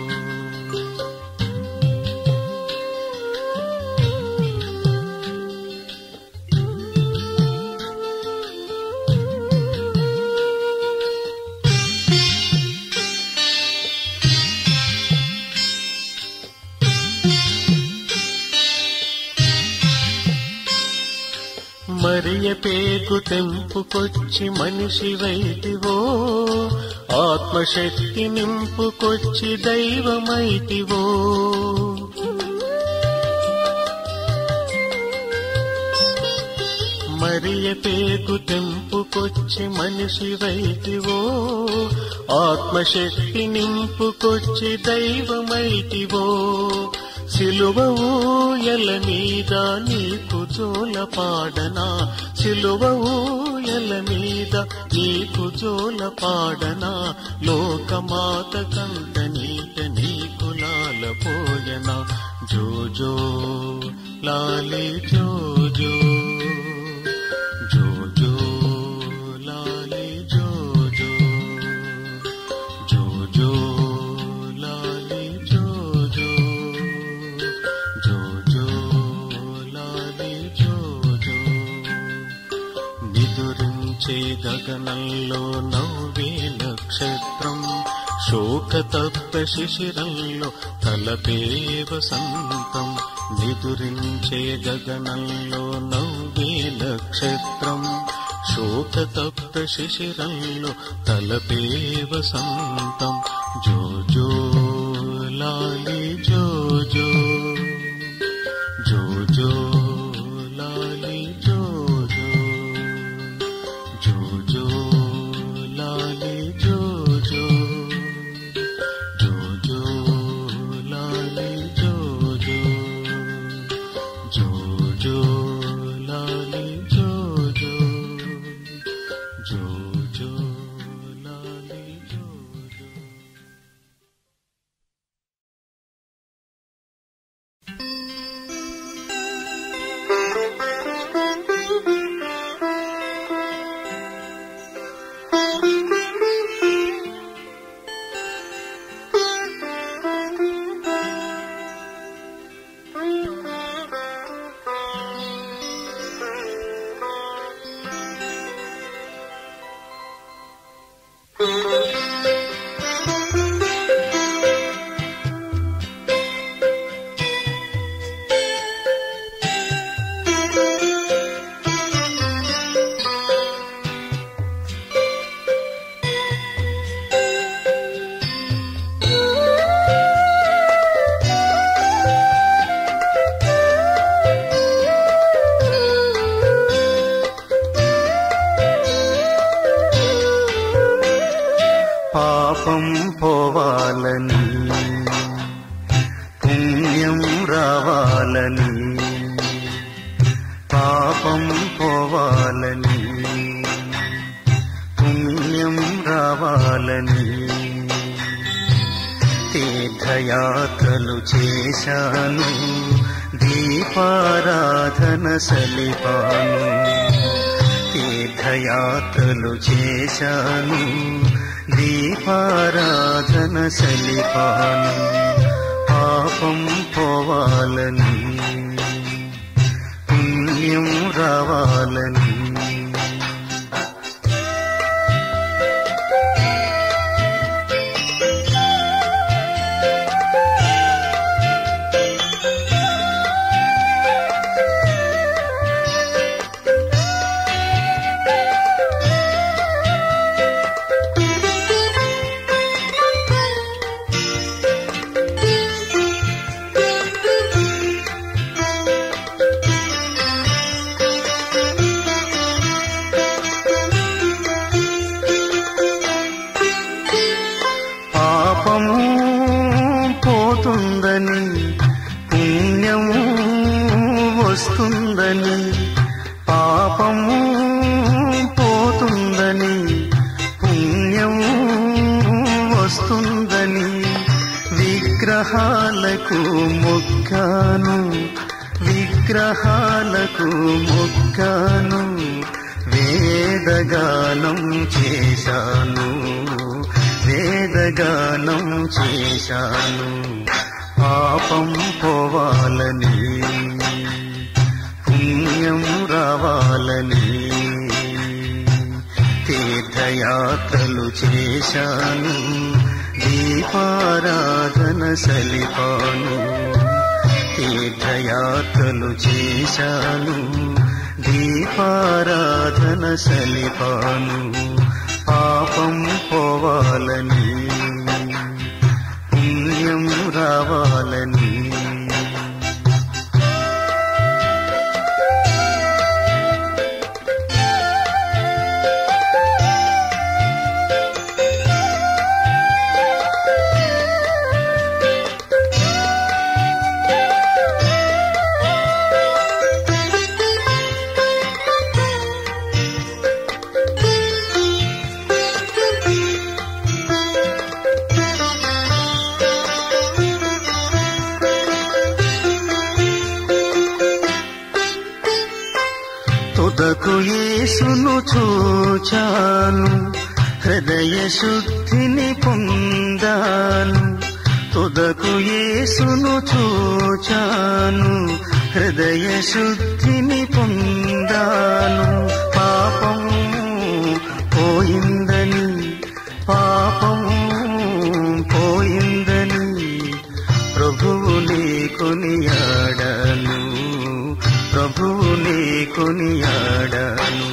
మరియ పేగు తెంపుకొచ్చి మనిషి వైటివో ఆత్మశక్తి నింపుకొచ్చి దైవమైతివో మరియ పేగు తెంపుకొచ్చి మనిషి వైటివో ఆత్మశక్తి నింపుకొచ్చి దైవమైతివో సిలువ ఊయల మీద నీకు జోల పాడనా సిలువ ఊయల మీద నీకు జోల పాడనా లోకమాత కంట నీట నీకు లాలపోయనా జోజో లాలి జోజో జోజో లాలి జోజో జోజో లాలి జోజో జోజో లాలి జోజో నిదురించే గగనంలో నవ్వే నక్షత్రం శోకతప్త శిశిరంలో తలపే వసంతం నిదురించే గగనంలో నవ్వే నక్షత్రం శోకతప్త శిశిరంలో తలపే వసంతం జోజో లాలి జోజో జోజో లాలి జోజో జోజో లాలి జోజో జోజో లాలి జోజో జోజో లాలి జోజో జోజో లాలి జోజో పాపం పోవాలని పుణ్యం రావాలని పాపం పోవాలని పుణ్యం రావాలని తీర్థయాత్రలు చేశాను దీపారాధన సలిపాను తీర్థయాత్రలు చేశాను దీపారాధన సలిపాను పాపం పోవాలని పుణ్యం రావాలని పాపము పోతుందని పుణ్యము వస్తుందని పాపము పోతుందని పుణ్యము వస్తుందని విగ్రహాలకు మొక్కాను విగ్రహాలకు మొక్కాను వేదగానం చేశాను వేదగానం చేశాను పాపం పోవాలని పుణ్యం రావాలని తీర్థయాత్రలు చేశాను దీపారాధన సలిపాను తీర్థయాత్రలు చేశాను దీపారాధన సలిపాను పాపం పోవాలని పుణ్యం రావాలని తుదకు యేసును చూచాను హృదయ శుద్ధిని పొందాను తుదకు యేసును చూచాను హృదయ శుద్ధిని పొందాను పాపం పోయిందని పాపం పోయిందని ప్రభువుని కొనియాడాను ప్రభువుని కొనియాడాను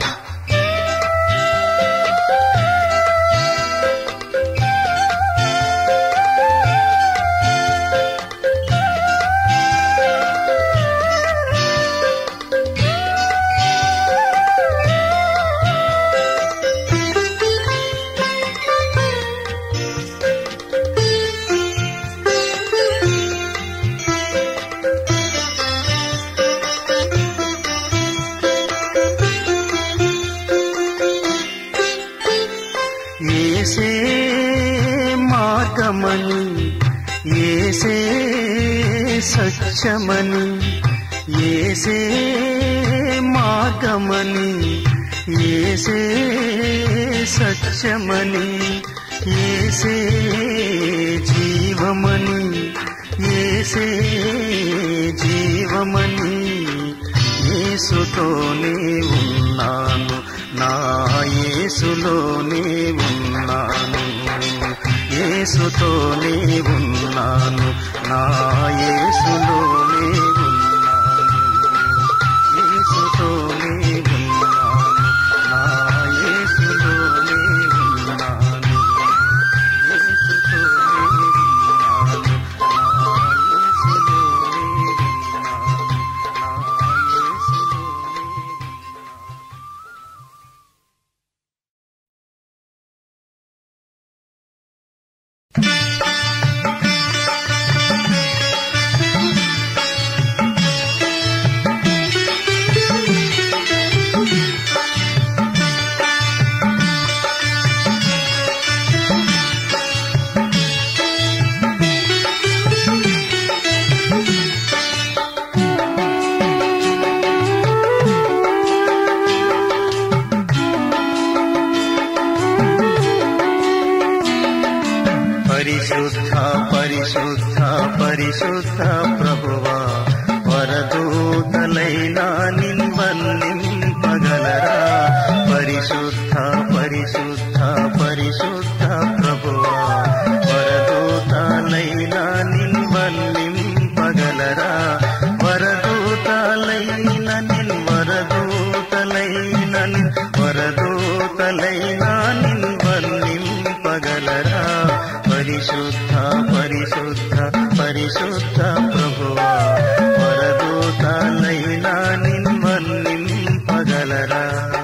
ఏసే మార్గమని ఏసే సత్యమని ఏసే మార్గమని ఏసే సత్యమని ఏసే జీవమని ఏసే జీవమని యేసుతోనే ఉన్నాను నా యేసులోనే ఉన్నాను యేసుతోనే ఉన్నాను నా యేసులోనే ఉన్నాను యేసుతోనే ఉన్నాను నా యేసులోనే ఉన్నాను యేసుతోనే పరిశుద్ధ ప్రభువా వరదూతలైన నిన్వన్నింపగలరా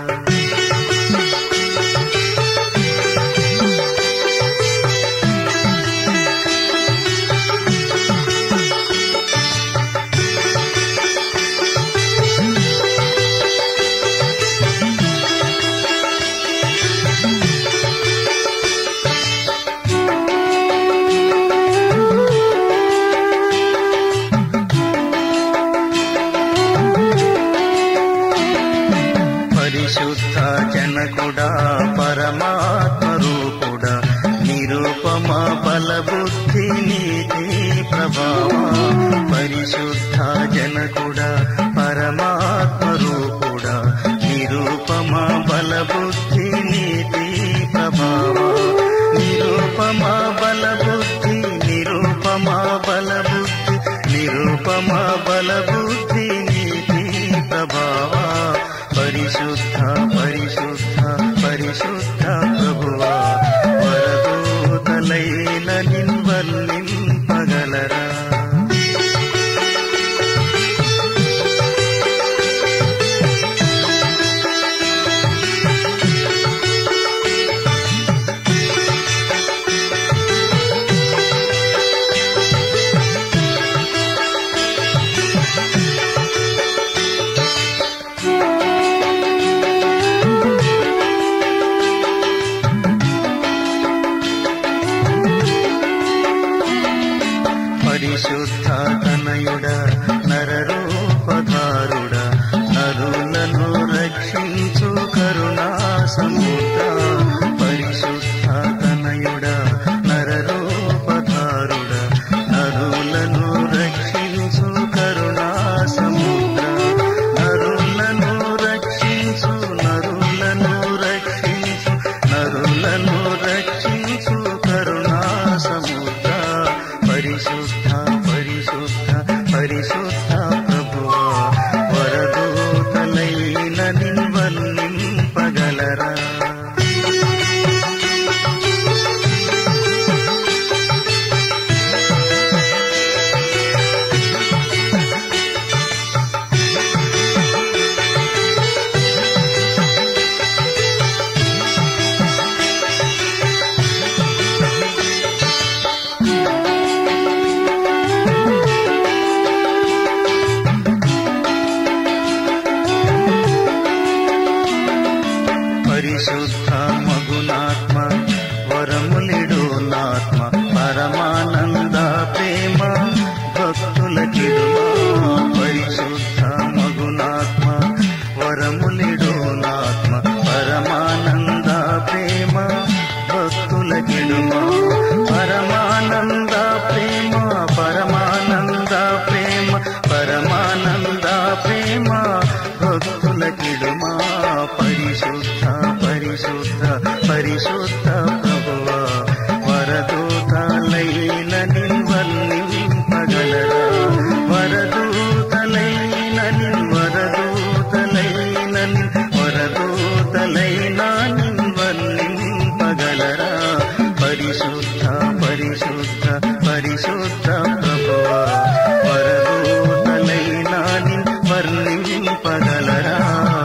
పరిశుద్ధ జనకుడా పరమాత్మ రూపుడా నిరూపమ బలబుద్ధి నీతి ప్రభావ పరిశుద్ధ జనకుడా పరమాత్మ రూపుడా నిరూపమ బలబుద్ధి నీతి ప్రభావ నిరూపమ బలబుద్ధి నిరూపమ బలబుద్ధి నిరూపమ బలబుద్ధి నీతి ప్రభావ పరిశుద్ధ పరిశుద్ధ పరిశుద్ధ ప్రభువా వరదూతలైన నిన్వల్లింపగలరా పరిశుద్ధ తనయుడ నరరూపధారుడ నరులను రక్షించు కరుణా సముద్ర పరిశుద్ధ తనయుడ నరరూపధారుడ నరులను రక్షించు కరుణా సముద్ర నరులను రక్షించు నరులను రక్షించు నరులను రక్షించు కరుణా సముద్ర పరిశుద్ధ పరిశుద్ధ పరిశుద్ధ ప్రభువా వరదూతలైన నిన్వల్లింపగలరా పరిశుద్ధ మగునాత్మ వరములిడు నాత్మ పరమానంద ప్రేమ భక్తుల కిడుమా పరిశుద్ధ మగునాత్మ వరములిడు నాత్మ పరమానంద ప్రేమ భక్తుల కిడుమా పరమానంద ప్రేమ పరమానంద ప్రేమ పరమానంద ప్రేమ భక్తుల కిడుమా పరిశుద్ధ పరిశుద్ధ పరిశుద్ధ ప్రభువా వరదూతలైన నిన్వల్లింపగలరా వరదూతలైన నిన్ వరదూతలైన నిన్ వరదూతలైన నిన్వల్లింపగలరా పరిశుద్ధ పరిశుద్ధ పరిశుద్ధ ప్రభువా వరదూతలైన నిన్ వర్ణింపగలరా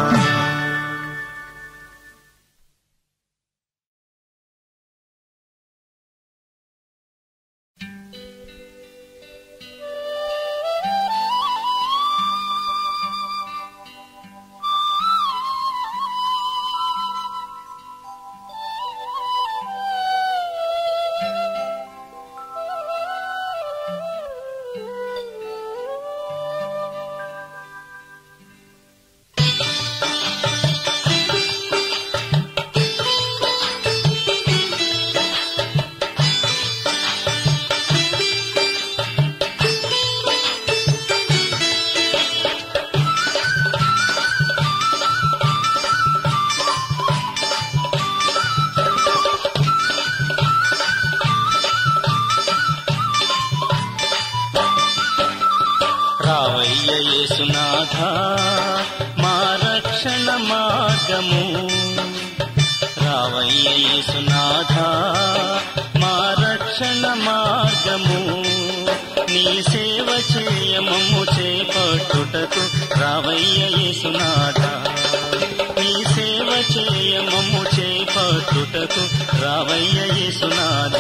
రావయ్య యేసునాథ మా రక్షణ మార్గము రావయ్య యేసునాథ మా రక్షణ మార్గము నీ సేవ చేయమమ్ము చేపట్టుటకు రావయ్య యేసునాథ నీ సేవ చేయమమ్ము చేపట్టుటకు రావయ్య యేసునాథ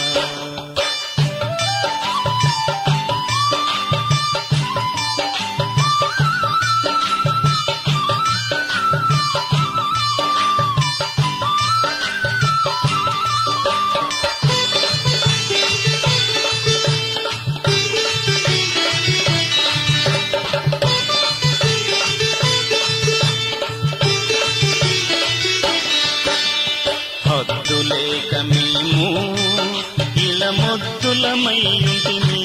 హద్దులేక మేము ఇలా మొద్దులమయ్యుంటిమి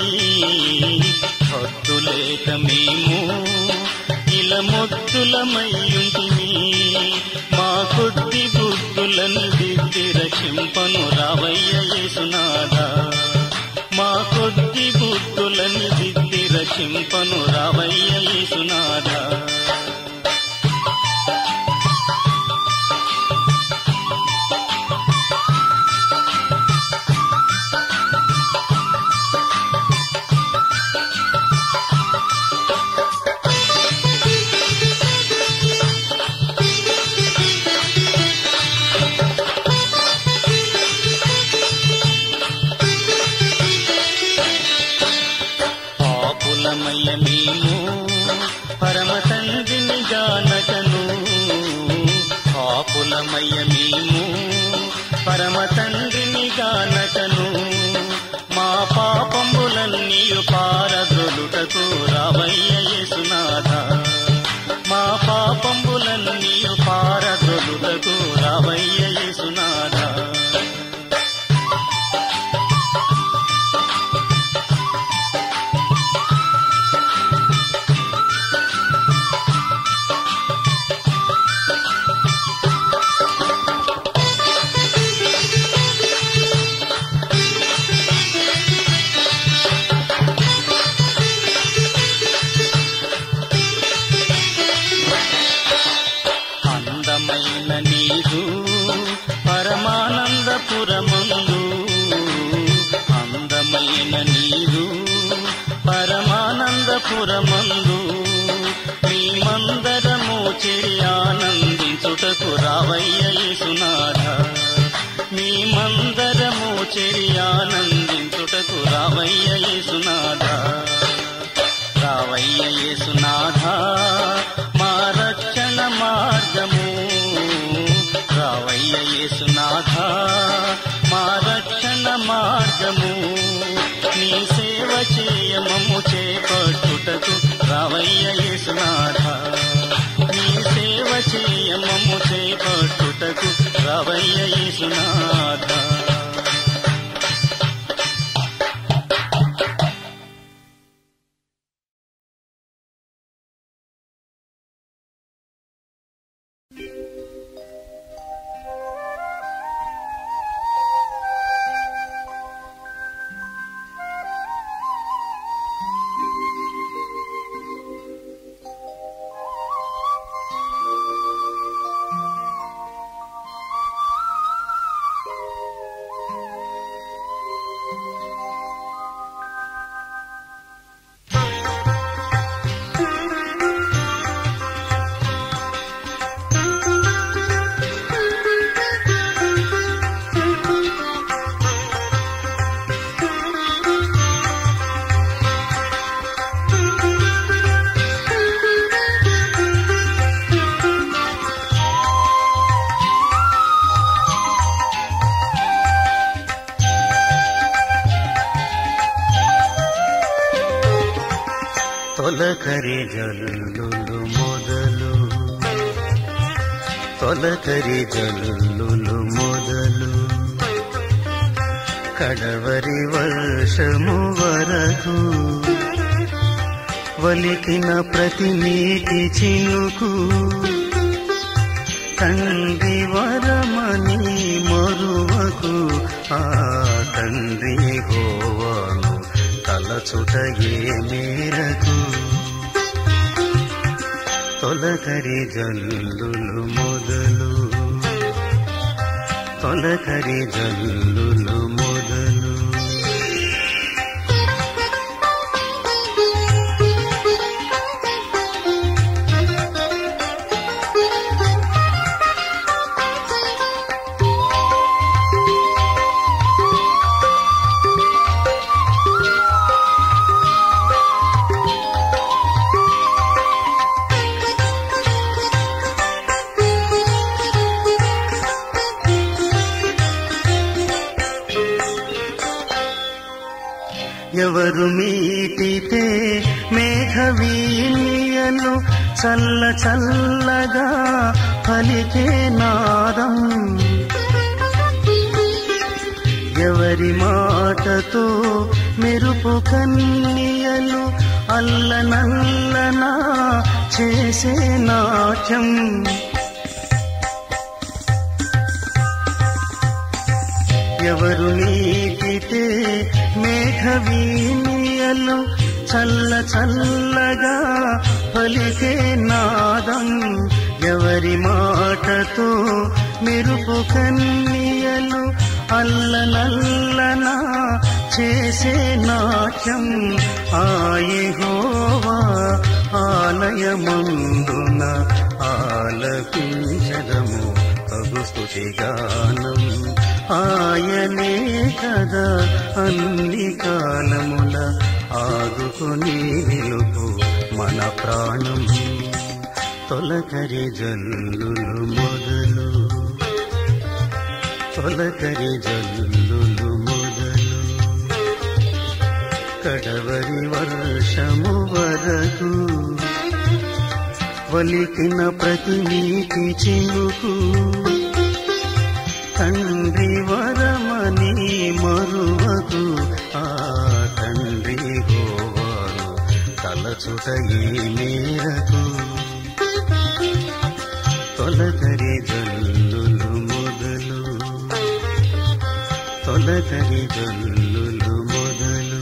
హద్దులేక మేము ఇలా మొద్దులమయ్యుంటిమి మా కొద్ది బుద్ధులను దిద్ది రక్షింపను రావయ్య యేసునాథ మా కొద్ది బుద్ధులను దిద్ది రక్షింపను రావయ్య యేసునాథ పాపులమయ్య మేము పరమ తండ్రిని గానకను పాపులమయ్య మేము పరమ తండ్రిని గానకను మా పాపంబులన్నీ పారద్రొలుటకు రావయ్య యేసునాథ మా పాపంబులన్నీ పారద్రొలుటకు రావయ్య యేసునాథ అందమైన నీరు పరమానందపురమందు అందమైన నీరు పరమానందపురమందు మేమందరము చెరి ఆనందించుటకు రావయ్య యేసునాథ మేమందరము చెరి ఆనందించుటకు రావయ్య యేసునాథ రావయ్య యేసునాథ మా రక్షణ మార్గము రావయ్య యేసునాథ మా రక్షణ మార్గము నీ సేవ చేయమము చేపట్టుటకు రావయ్య యేసునాథ నీ సేవ చేయమము చేపట్టుటకు రావయ్య యేసునాథ తొలకరి జల్లులు మొదలు తొలకరి జల్లులు మొదలు కడవరి వర్షము వరకు వలికిన ప్రతి నీటి చినుకు తండ్రి వరమని మరువకు ఆ తండ్రి గోవాను తలచుట ఏ మేరకు తొలకరి జల్లులు మొదలు తొలకరి జల్లులు మొదలు ఎవరు మీటితే మేఘవీణియలు చల్ల చల్లగా పలికే నాదం ఎవరి మాటతో మెరుపు కన్నియలు అల్లనల్లనా చేసే నాట్యం ఎవరు నీటితే మేఘవీణియలు చల్ల చల్లగా పలికే నాదం ఎవరి మాటతో మెరుపు కన్నియలు అల్లనల్లనా చేసే నాట్యం ఆయహోవా ఆలయమందున ఆలపించదము తగు స్తుతిగానం ఆయనే కదా అన్ని కాలముల ఆదుకొని నిలుపు మన ప్రాణం తొలకరి జల్లులు మొదలు తొలకరి జల్లులు మొదలు కడవరి వర్షము వరకు వలికిన ప్రతి నీటి చినుకు తండ్రి వరమని మరువకు ఆ తండ్రి గోవాను తలచుట ఈ మేరకు తొలకరి జల్లులు మొదలు తొలకరి జల్లులు మొదలు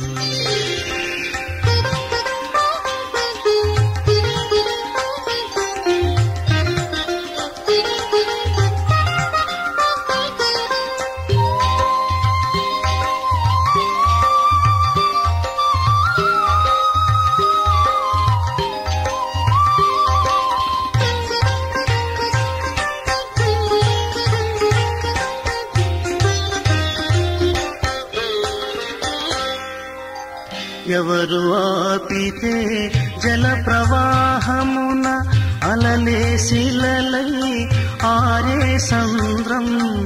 ఎవరు ఆపితే జల ప్రవాహమున అలలే శిలలై ఆరే సంద్రం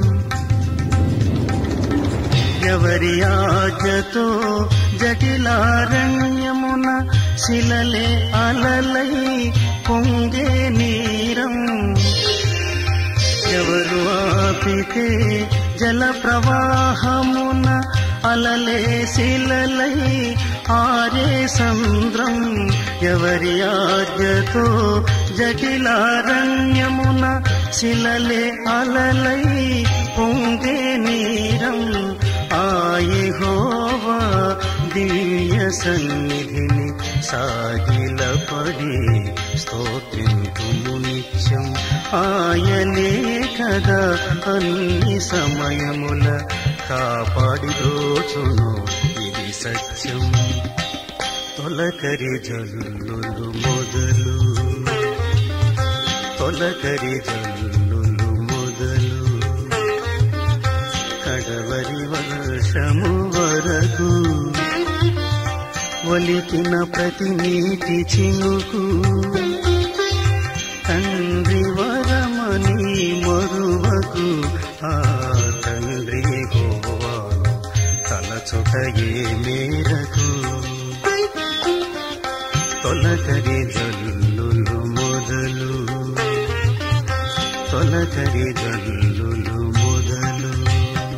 ఎవరి ఆజ్ఞతో జటిలారణ్యమున శిలలే అలలై పొంగే నీరం ఎవరు ఆపితే జల ప్రవాహమున అలలే శిలలై ఆరే సంద్రం ఎవరి ఆజ్ఞతో జటిలారణ్యమున శిలలే అలలై పొంగే నీరం ఆయహోవా దివ్య సన్నిధిని సాగిలపడి స్తోత్రింతుము నిత్యం ఆయనే కదా అన్ని సమయముల కాపాడి దోచును ఇది సత్యం తొలకరి జల్లులు మొదలు తొలకరి జల్లులు మొదలు కడవరి వర్షము వరకు ఒలికిన ప్రతి నీటి చినుకు తండ్రి వరమని మరువకు ఆ తండ్రి గోవాను తలచుట ఏ మేరకు తొలకరి జల్లులు మొదలు తొలకరి జల్లులు మొదలు